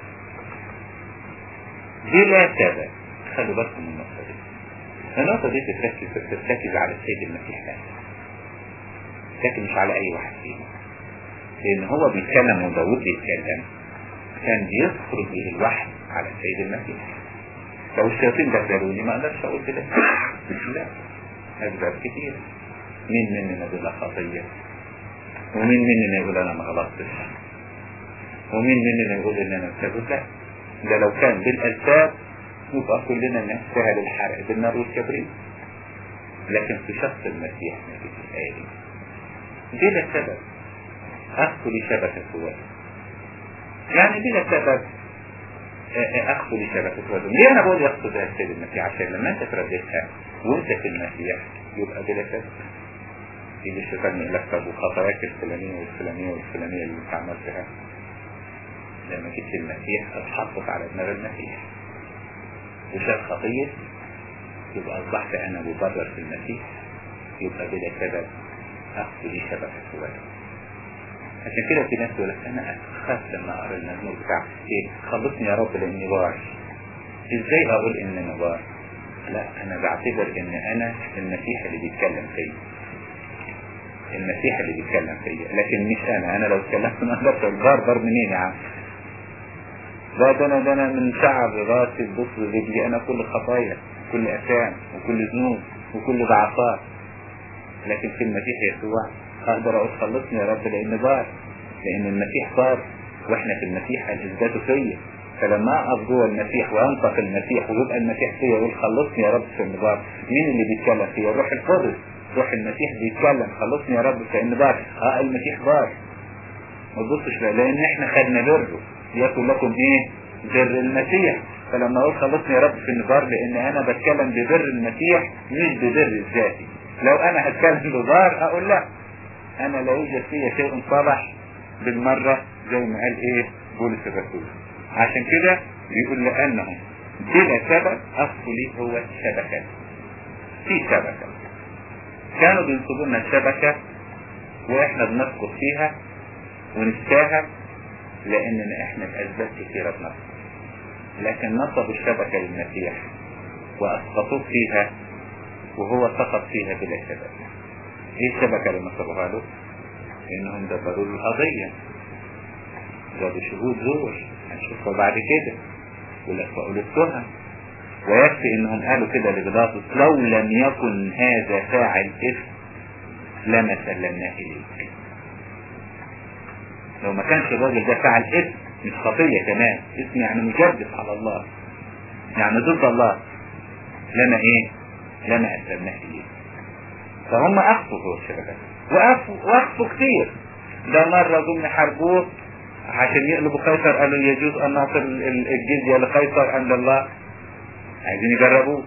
بلا سبب خلوا بالكم من النقطة دي النقطة دي تركز تركز على السيد المسيح نفسه لكن مش على أي واحد فينا لأن هو بيتكلم وداود بيتكلم كان بيخرج به الوحي على السيد المسيح لو الشياطين بهدلوني ما اقدرش اقول كده لا اسباب كتير مين مننا بلا خطية ومين مننا يقول انا ما غلطتش ومين مننا يقول ان انا ارتبت لا ده لو كان بالاسباب نبقى كلنا نستاهل الحرق بالنار والكبريت لكن في شخص المسيح نجد الآية بلا سبب أخذ لشبكة سواد يعني بلا سبب أخذ لشبكة سواد ليه أنا بقول يقصد السيد المسيح عشان لما أنت ترددها وأنت في المسيح يبقى بلا سبب يجي الشيطان يقول لك طب وخطاياك الفلانية والفلانية والفلانية اللي أنت عملتها لما جيت المسيح اتحطت على دماغ المسيح وشاف خطية يبقى أصبحت أنا مبرر في المسيح يبقى بلا سبب أخذ لي شبكة سواد عشان كده في ناس يقول لك أنا أخاف لما أقرأ المزمور بتاع إيه خلصني يا رب لأني بار إزاي أقول إن أنا بار لا أنا بعتبر إن أنا المسيح اللي بيتكلم فيا المسيح اللي بيتكلم فيا لكن مش أنا أنا لو اتكلمت ما أقدرش البار بار منين يا عم لا ده انا ده انا من شعر راسي بص رجلي انا كل خطايا كل اثام وكل ذنوب وكل ضعفات لكن في المسيح يسوع اقدر اقول خلصني يا رب لان بار لان المسيح بار واحنا في المسيح الاثبات فيا فلما اقف جوه المسيح وانطق المسيح ويبقى المسيح فيا يقول خلصني يا رب في النبار مين اللي بيتكلم فيا الروح القدس روح المسيح بيتكلم خلصني يا رب في النبار اه المسيح بار ما تبصش لان احنا خدنا بره يكن لكم ايه بر المسيح فلما اقول خلصني يا رب في النبار لان انا بتكلم ببر المسيح مش ببر الذاتي لو انا هتكلم ببار اقول لا انا لا يوجد فيا شيء صالح بالمرة زي ما قال ايه بولس الرسول عشان كده بيقول لانه بلا سبب اصل لي هو شبكة في شبكة كانوا بينصبوا لنا الشبكة واحنا بنسقط فيها ونستاهل لاننا احنا باسباب كثيرة بنسقط لكن نصبوا الشبكة للمسيح واسقطوه فيها وهو سقط فيها بلا سبب ايه الشبكة اللي نصبوها له انهم دبروا له القضية جابوا شهود زور هنشوفها بعد كده ولفقوا له التهم ويكفي انهم قالوا كده لبيلاطس لو لم يكن هذا فاعل اثم لما سلمناه اليك لو ما كانش الراجل ده فعل اثم مش خطية كمان اسم يعني مجدف على الله يعني ضد الله لما ايه لما اسلمناه اليك فهم اخفوا هو الشبكات واخفوا واخفوا كتير ده مرة جم حاربوه عشان يقلبوا قيصر قالوا يجوز ان نعطي الجزية لقيصر عند الله عايزين يجربوه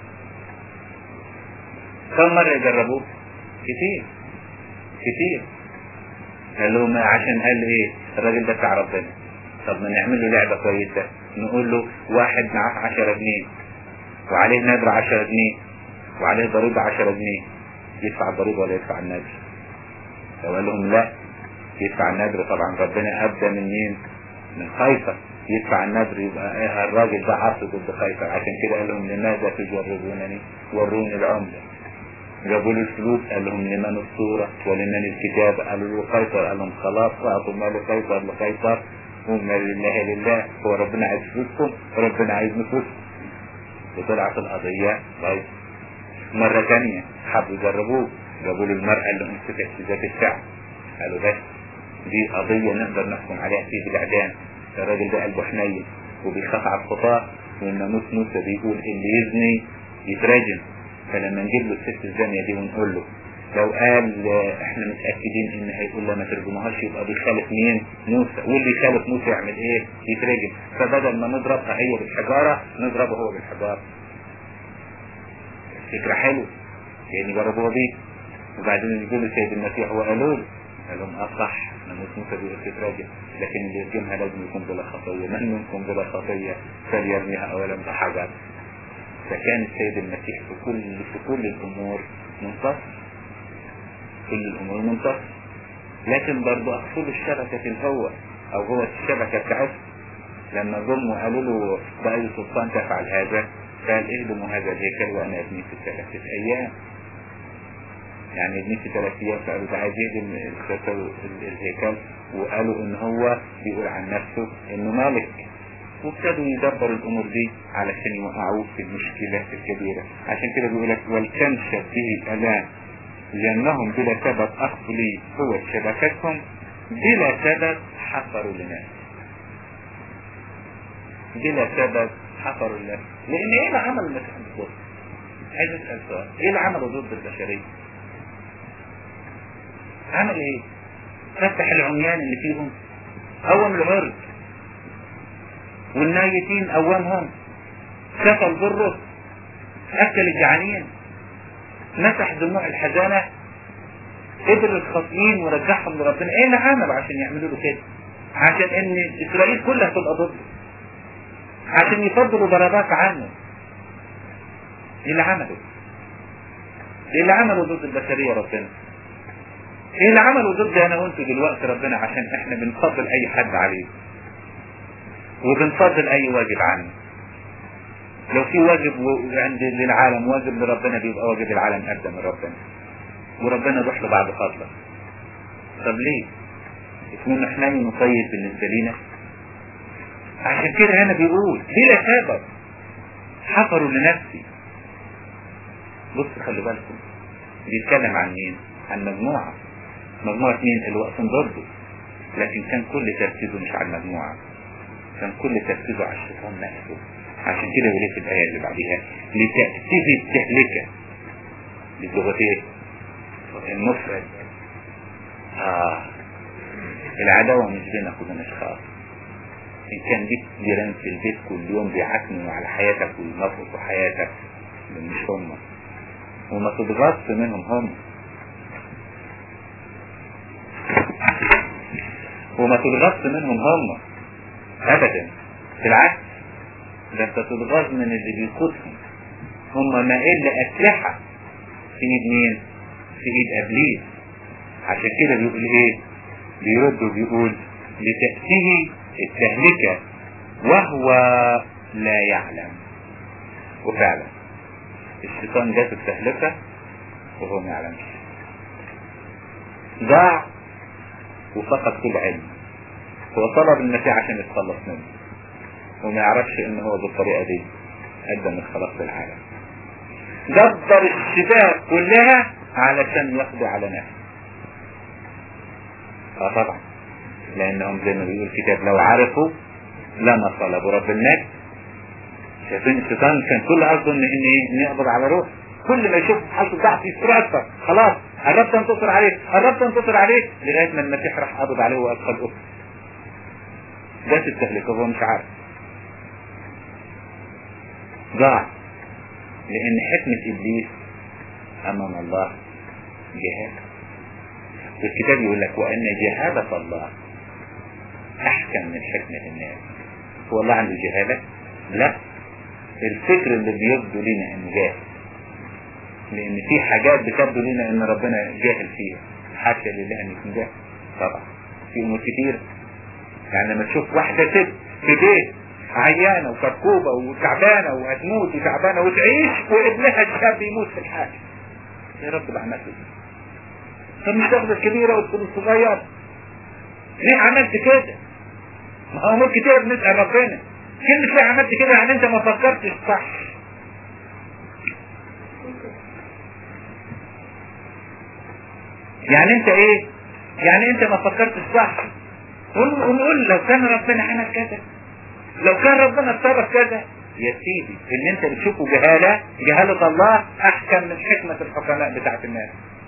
كم مرة يجربوه كتير كتير قال لهم عشان قال ايه الراجل ده بتاع ربنا طب ما نعمل له لعبة كويسة نقول له واحد معاه عشرة جنيه وعليه نادر عشرة جنيه وعليه ضريبة عشرة جنيه يدفع الضريبة ولا يدفع النادر لو قال لهم لا يدفع النادر طبعا ربنا أبدى من مين من قيصر يدفع النذر يبقى ايه الراجل ده عاصي ضد قيصر عشان كده قال لهم لماذا تجربونني وروني العملة جابوا له الفلوس قال لهم لمن الصورة ولمن الكتاب قالوا له قيصر قال لهم خلاص اعطوا مال قيصر لقيصر وما لله لله هو ربنا عايز فلوسكم وربنا عايز نفوسكم وطلعت القضية طيب مرة ثانية حبوا يجربوه جابوا له المرأة اللي امسكت في ذات الشعب قالوا بس دي قضية نقدر نحكم عليها في بالإعدام الراجل ده قلبه حنين وبيخاف على الخطاة والناموس موسى بيقول اللي يزني يتراجم فلما نجيب له الست الزانية دي ونقول له لو قال احنا متأكدين ان هيقول لا ما ترجمهاش يبقى بيخالف مين موسى واللي يخالف موسى يعمل ايه يترجم فبدل ما نضربها هي بالحجارة نضربه هو بالحجارة فكرة حلوة يعني جربوها بيه وبعدين يقولوا سيد المسيح وقالوا له قال لهم اه صح ناموس موسى بيقول تتراجم لكن اللي يرجمها لازم يكون بلا خطية من منكم بلا خطية فليرميها اولا بحجر فكان السيد المسيح في كل في كل الامور منتصر كل الامور منتصر لكن برضه اقصد الشبكة الهوى او هو الشبكة بتاعته لما جم وقالوا له بأي سلطان تفعل هذا قال اهدموا هذا الهيكل وانا ابني في ثلاثة ايام يعني ابني في ثلاث ايام فقالوا ده عايز يهدم الهيكل وقالوا ان هو بيقول عن نفسه انه ملك وابتدوا يدبروا الامور دي علشان يوقعوه في المشكلات الكبيرة عشان كده بيقول لك ولتنشب به الام لانهم بلا سبب اخذوا لي قوة شبكتهم بلا سبب حفروا لناس بلا سبب حفروا لناس لان ايه اللي عمل المسيح بالظبط عايز اسال سؤال ايه اللي عمله ضد البشريه عمل ايه فتح العميان اللي فيهم قوم العرج والنايتين قومهم كفى البرص اكل الجعانين مسح دموع الحزانه قدر الخاطئين ورجعهم لربنا ايه اللي عمله عشان يعملوا له كده عشان ان اسرائيل كلها تبقى ضده عشان يفضلوا ضربات عنه ايه اللي عمله ايه اللي عمله ضد البشرية ربنا ايه اللي عمله ضد انا وانت دلوقتي ربنا عشان احنا بنفضل اي حد عليه وبنفضل اي واجب عنه لو في واجب عند للعالم واجب لربنا بيبقى واجب العالم ابدا من ربنا وربنا يروح له بعد فضله طب ليه يكون حنين وطيب بالنسبه لينا عشان كده هنا بيقول بلا سبب حفروا لنفسي بص خلي بالكم بيتكلم عن مين عن مجموعة مجموعة مين اللي واقفين ضده لكن كان كل تركيزه مش على المجموعة كان كل تركيزه على الشيطان نفسه عشان كده يقول في الآية اللي بعديها لتأتي التهلكة باللغة ايه؟ المفرد آه العداوة مش بينك وبين أشخاص إن كان ليك جيران في البيت كل يوم بيعكنوا على حياتك وينافسوا حياتك مش هم وما تضغطش منهم هم وما تضغطش منهم هم ابدا بالعكس ده انت تتغاظ من اللي بيقودهم هم ما الا اسلحه في ايد مين في ايد ابليس عشان كده بيقول ايه بيرد وبيقول لتأتيه التهلكة وهو لا يعلم وفعلا الشيطان جات التهلكة وهو ما يعلمش ضاع وفقد كل علم هو طلب المسيح عشان يتخلص منه وما يعرفش ان هو بالطريقة دي قدم الخلاص للعالم دبر الشباب كلها علشان يقضي على نفسه اه طبعا لانهم زي ما بيقول الكتاب لو عرفوا لما طلبوا رب الناس شايفين الشيطان كان كل قصده ان ان يقبض على روح كل ما يشوف حالته ضعف يسرع اكثر خلاص قربت انتصر عليه قربت انتصر عليه لغايه ما المسيح راح قبض عليه وادخل اسره جات التهلكه وهو مش عارف ضاع لان حكمه ابليس امام الله جهاله والكتاب يقول لك وان جهاله الله احكم من حكمه الناس هو الله عنده جهاله لا الفكر اللي بيبدو لنا انه جاهل لان في حاجات بتبدو لنا ان ربنا جاهل فيها حاشا لله ان يكون جاهل طبعا في امور كتير يعني لما تشوف واحدة ست في بيت عيانة وكركوبة وتعبانة وهتموت وتعبانة وتعيش وابنها الشاب يموت في الحاجة يا رب بعملت دي طب مش تاخد الكبيرة وتكون الصغير ليه عملت كده؟ ما هو امور كتير بنسأل ربنا كلمة ليه عملت كده يعني انت ما فكرتش صح يعني انت ايه يعني انت ما فكرتش صح ونقول لو كان ربنا عمل كذا لو كان ربنا اتصرف كذا يا سيدي اللي انت بتشوفه جهالة جهالة الله احكم من حكمة الحكماء بتاعت الناس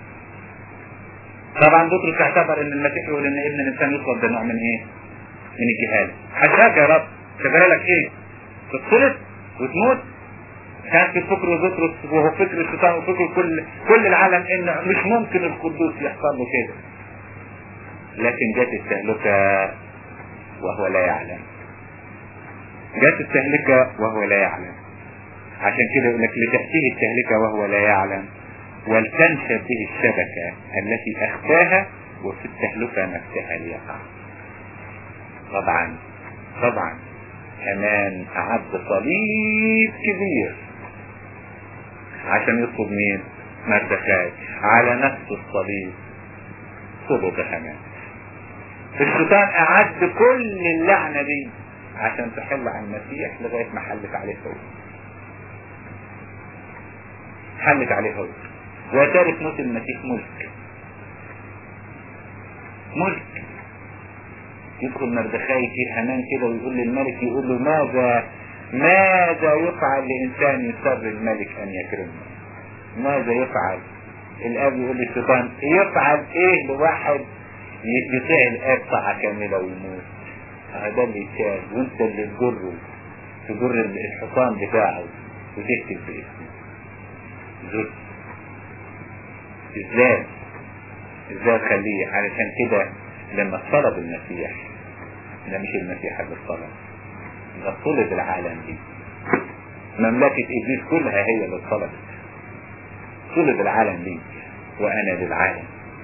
طبعا بطرس اعتبر ان المسيح يقول ان ابن الانسان يطلب ده نوع من ايه من الجهالة حشاك يا رب شغالك ايه تتصلت وتموت كان في فكر بطرس وهو فكر الشيطان وفكر كل كل العالم ان مش ممكن القدوس يحصل له كده لكن جت التهلكة وهو لا يعلم جت التهلكة وهو لا يعلم عشان كده يقول لك لتأتيه التهلكة وهو لا يعلم ولتنشب به الشبكة التي أخفاها وفي التهلكة نفسها ليقع طبعا طبعا كمان أعد صليب كبير عشان يطلب مين مردخاي على نفس الصليب صلب كمان الشيطان أعد كل اللعنة دي عشان تحل عن المسيح لغاية ما حلت عليه هو حلت عليه هو وتارك موت المسيح ملك ملك يدخل مردخاي في همان كده ويقول للملك يقول له ماذا ماذا يفعل لإنسان يسر الملك أن يكرمه ماذا يفعل الآب يقول للشيطان يفعل إيه لواحد يطيع الآب طاعة كاملة ويموت هذا اللي يتشال وانت اللي تجره تجر الحصان بتاعه وتكتب باسمه زر ازاي ازاي تخليه علشان كده لما طلب المسيح ده مش المسيح اللي طلب ده طلب العالم دي مملكة ابليس كلها هي اللي طلبت طلب العالم دي وانا للعالم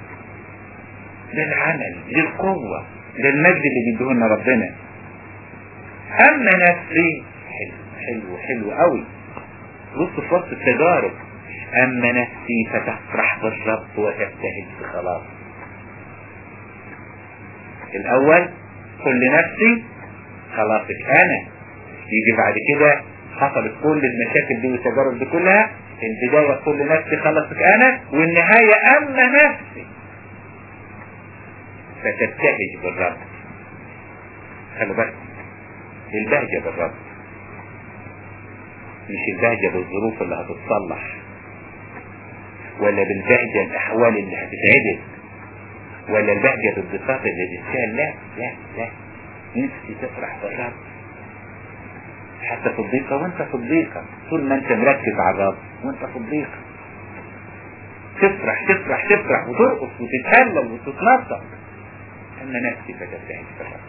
للعمل للقوة للمجد اللي بيديهولنا ربنا اما نفسي حلو حلو حلو قوي بص في وسط التجارب اما نفسي فتفرح بالرب وتبتهج بخلاص الاول كل نفسي خلاصك انا يجي بعد كده حصلت كل المشاكل دي والتجارب دي كلها البداية كل نفسي خلصك انا والنهاية اما نفسي فتبتهج بالرب خلوا بالك البهجة بالرب مش البهجة بالظروف اللي هتتصلح ولا بالبهجة الأحوال اللي هتتعدل ولا البهجة بالبساطة اللي بتشال لا لا لا نفسي تفرح بالرب حتى في الضيقة وانت في الضيقة طول ما انت مركز على الرب وانت في الضيقة تفرح تفرح تفرح وترقص وتتهلل وتتنطط أما نفسي فتبتهج بالرب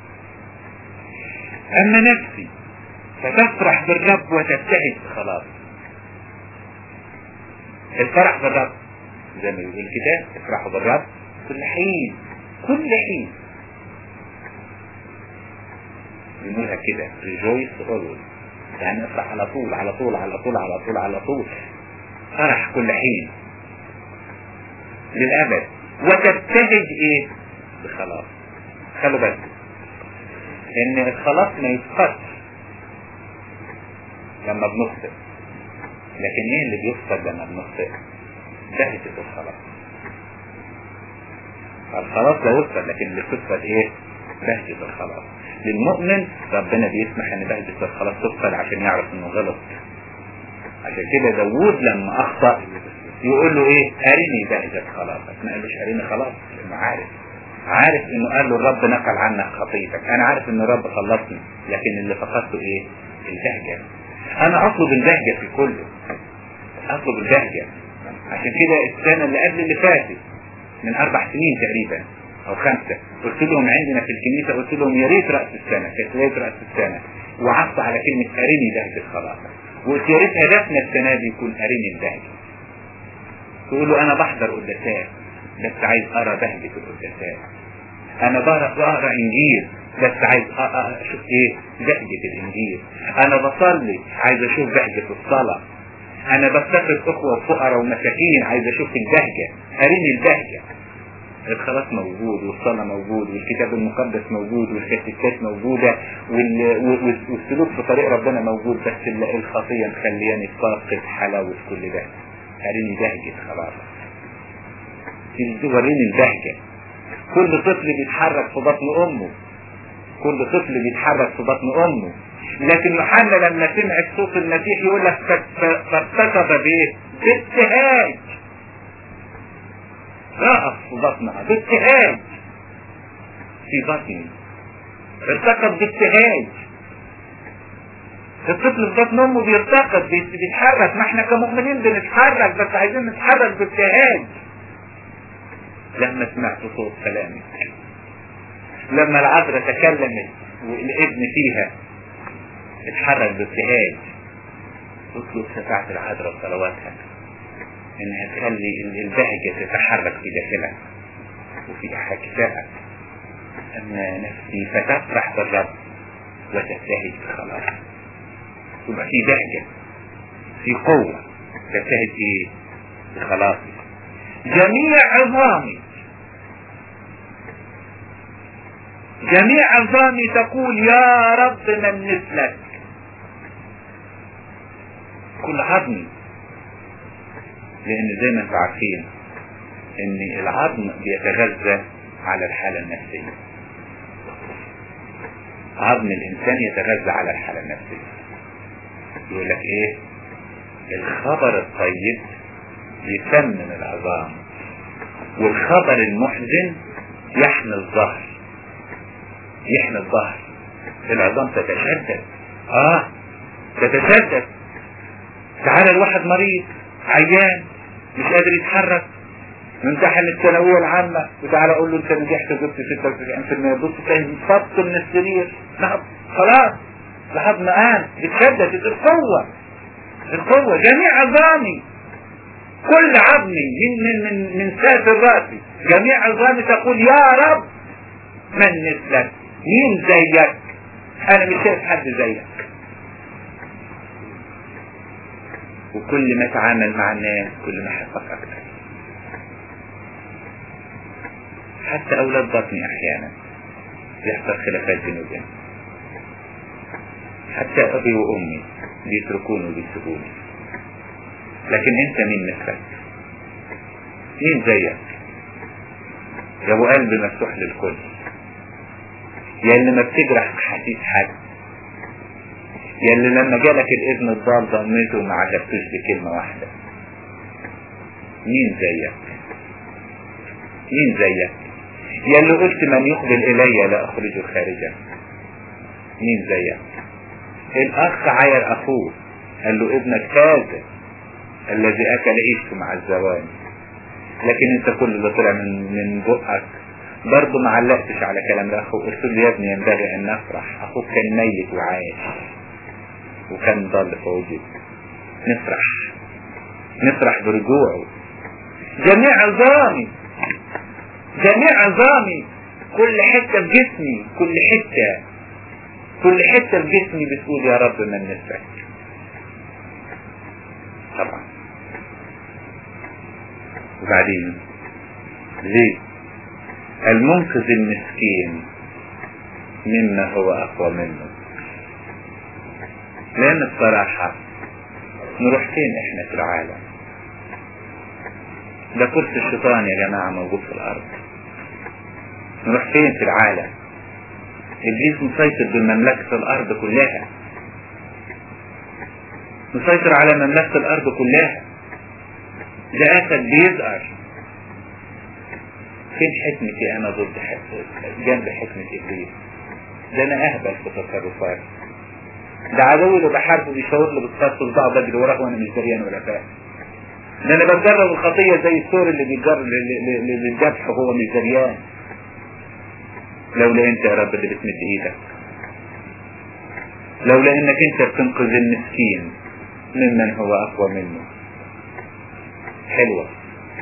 أما نفسي فتفرح بالرب وتبتهج بخلاص الفرح بالرب زي ما يقول الكتاب افرحوا بالرب كل حين كل حين بنقولها كده rejoice always يعني افرح على طول على طول على طول على طول على طول فرح كل حين للأبد وتبتهج ايه بخلاص خلوا بالك ان الخلاص ما يفقدش لما بنخطئ لكن ايه اللي بيفقد لما بنخطئ بهجة الخلاص الخلاص لا يفقد لكن اللي بتفقد ايه بهجة الخلاص للمؤمن ربنا بيسمح ان بهجة الخلاص تفقد عشان يعرف انه غلط عشان كده داوود لما اخطأ يقول له ايه ارني بهجة خلاصك ما قالوش ارني خلاص لانه عارف عارف انه قال له الرب نقل عنك خطيتك انا عارف ان الرب خلصني لكن اللي فقدته ايه البهجة انا اطلب البهجة في كله اطلب البهجة عشان كده السنة اللي قبل اللي فاتت من اربع سنين تقريبا او خمسة قلت لهم عندنا في الكنيسة قلت لهم يا ريت رأس السنة كانت ريت رأس السنة وعطت على كلمة اريني بهجة خلاصك وقلت يا ريت هدفنا السنة دي يكون اريني البهجة تقولوا انا بحضر قداسات بس عايز ارى بهجة القداسات انا بقرا بقرا انجيل بس عايز اشوف ايه بهجة الانجيل انا بصلي عايز اشوف بهجة الصلاة انا بفتقد اخوة فقراء ومساكين عايز اشوف البهجة اريني البهجة الخلاص موجود والصلاة موجود والكتاب المقدس موجود والكتابات موجودة والسلوك في طريق ربنا موجود بس الخطية مخلياني فاقد حلاوة كل ده اريني بهجة خلاص وريني البهجة كل طفل بيتحرك في بطن امه كل طفل بيتحرك في بطن امه لكن يوحنا لما سمع صوت المسيح يقول لك فارتكب بايه بابتهاج رأف في بطنها بابتهاج في بطني ارتكب بابتهاج الطفل في بطن امه بيرتقد بيتحرك ما احنا كمؤمنين بنتحرك بس عايزين نتحرك بابتهاج لما سمعت صوت كلامك لما العذراء تكلمت والابن فيها اتحرك بابتهاج اطلب شفاعة العذراء وصلواتها انها تخلي البهجة تتحرك في داخلها وفي احاكسها اما نفسي فتفرح بالرب وتبتهج بخلاص يبقى في بهجة في قوة تبتهج ايه بخلاصي جميع عظامي جميع عظامي تقول يا رب من مثلك كل عظمي لان زي ما انتم عارفين ان العظم بيتغذى على الحالة النفسية عظم الانسان يتغذى على الحالة النفسية يقول لك ايه الخبر الطيب يسمن العظام والخبر المحزن يحمي الظهر يحمي الظهر العظام تتشدد اه تتشدد تعالى الواحد مريض عيان مش قادر يتحرك امتحن الثانوية العامة وتعالى اقول له انت نجحت وجبت 96% بص تلاقي انفضت من السرير نعم خلاص لحد ما قام اتشددت القوة القوة جميع عظامي كل عظمي من من من من سافر راسي جميع عظامي تقول يا رب من مثلك مين زيك انا مش شايف حد زيك وكل ما اتعامل مع الناس كل ما احبك اكتر حتى اولاد بطني احيانا يحصل خلافات بيني وبينهم حتى ابي وامي بيتركوني وبيسيبوني لكن انت مين مثلك مين زيك يا ابو قلب مفتوح للكل يا اللي ما بتجرح حسيس حد يا اللي لما جالك الابن الضال ضميته وما عجبتوش بكلمة واحدة مين زيك مين زيك يا اللي قلت من يقبل الي لا اخرجه خارجا مين زيك الاخ عاير اخوه قال له ابنك هذا الذي اكل عيشته مع الزوال لكن انت كل اللي طلع من من بقك برضه ما علقتش على كلام الاخ وقلت له يا ابني ينبغي ان نفرح اخوك كان ميت وعايش وكان ضل فوجد نفرح نفرح برجوعه جميع عظامي جميع عظامي كل حتة في جسمي كل حتة كل حتة في جسمي بتقول يا رب من نفسك طبعا وبعدين ليه المنقذ المسكين مما هو اقوى منه لان الصراحة نروح فين احنا في العالم ده كرسي الشيطان يا جماعة موجود في الارض نروح فين في العالم ابليس مسيطر بمملكة الارض كلها مسيطر على مملكة الارض كلها ده اسد بيزقر فين حكمتي انا ضد جنب حكمة ابليس ده انا اهبل في تصرفاتي ده عدوي اللي بحاربه بيشاور لي بالصف صداع بجري وراه وانا مش دريان ولا فاهم ده انا بتجرب الخطية زي الثور اللي بيتجرب للذبح وهو مش دريان لولا انت يا رب اللي بتمد ايدك لولا انك انت بتنقذ المسكين ممن هو اقوى منه حلوة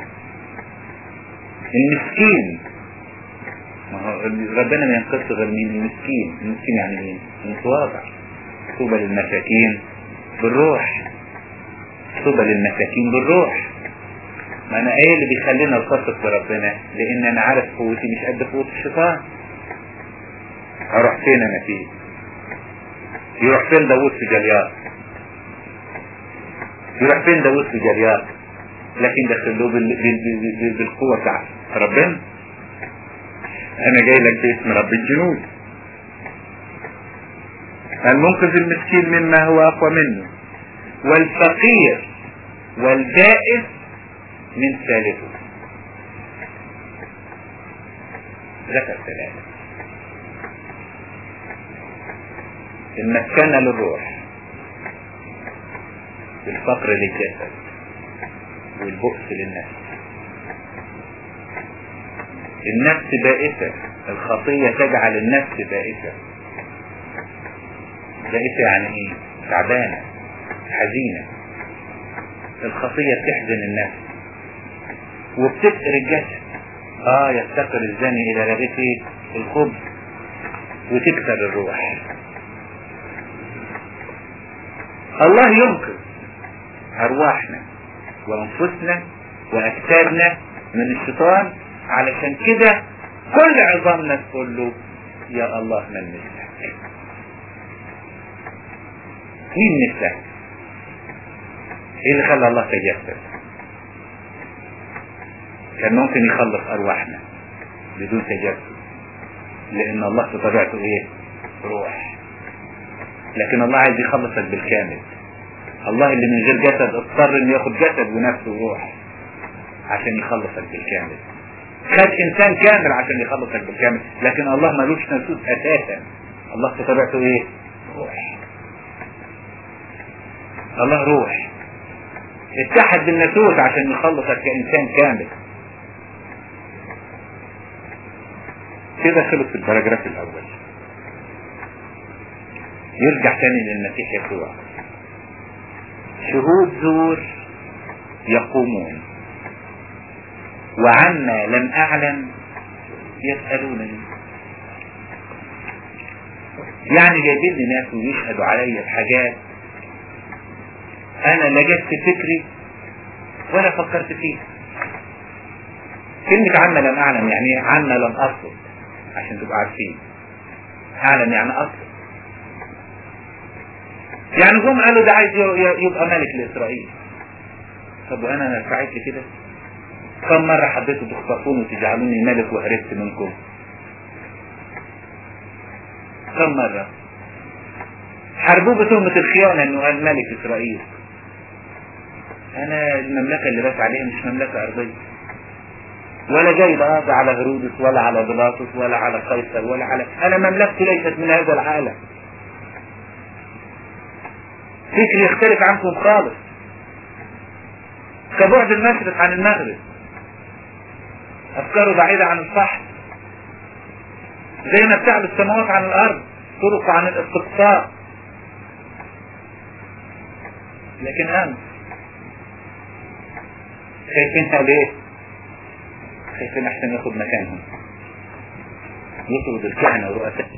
المسكين ما هو ربنا ما ينقذش غير مين المسكين المسكين يعني مين المتواضع طوبى للمساكين بالروح طوبى للمساكين بالروح ما انا ايه اللي بيخلينا نثق في ربنا لان انا عارف قوتي مش قد قوة الشيطان اروح فين انا فيه يروح فين داوود في جليات يروح فين داوود في جليات لكن دخلوه بال... بال... بال... بالقوة بتاعت ربنا انا جاي لك باسم رب الجنود المنقذ المسكين مما هو اقوى منه والفقير والبائس من ثالثه ذكر ثلاثة المسكنة للروح والفقر للجسد والبؤس للنفس النفس بائسة الخطية تجعل النفس بائسة بائسة يعني ايه تعبانة حزينة الخطية بتحزن النفس وبتكسر الجسد اه يفتقر الزاني الى رغيف الخبز وتكسر الروح الله ينقذ ارواحنا وانفسنا واجسادنا من الشيطان علشان كده كل عظامنا تقول له يا الله من مثلك مين مثلك ايه اللي خلى الله تجسد كان ممكن يخلص ارواحنا بدون تجسد لان الله في طبيعته ايه روح لكن الله عايز يخلصك بالكامل الله اللي من غير جسد اضطر انه ياخد جسد ونفس وروح عشان يخلصك بالكامل خد انسان كامل عشان يخلصك بالكامل لكن الله ملوش نسوس اساسا الله في طبيعته ايه روح الله روح اتحد بالنسوس عشان يخلصك كانسان كامل كده خلص الباراجراف الاول يرجع تاني للمسيح يسوع شهود زور يقومون وعما لم أعلم يسألونني يعني جايبين لي ناس ويشهدوا عليا بحاجات أنا لا جت في فكري ولا فكرت فيها كلمة عما لم أعلم يعني عما لم أقصد عشان تبقوا عارفين أعلم يعني أقصد يعني جم قالوا ده عايز يبقى ملك لإسرائيل طب وأنا نفعت لي كده كم مرة حبيتوا تخطفوني وتجعلوني ملك وهربت منكم كم مرة حاربوه بتهمة الخيانة انه قال ملك اسرائيل انا المملكة اللي بس عليها مش مملكة ارضية ولا جاي بقى على هرودس ولا على بيلاطس ولا على قيصر ولا على انا مملكتي ليست من هذا العالم فكري يختلف عنكم خالص كبعد المشرق عن المغرب أفكاره بعيدة عن الصح زي ما بتعب السماوات عن الأرض طرق عن الاستقصاء لكن أنت خايفين ليه؟ خايفين أحسن ياخد مكانهم يطرد الكهنة ورؤساء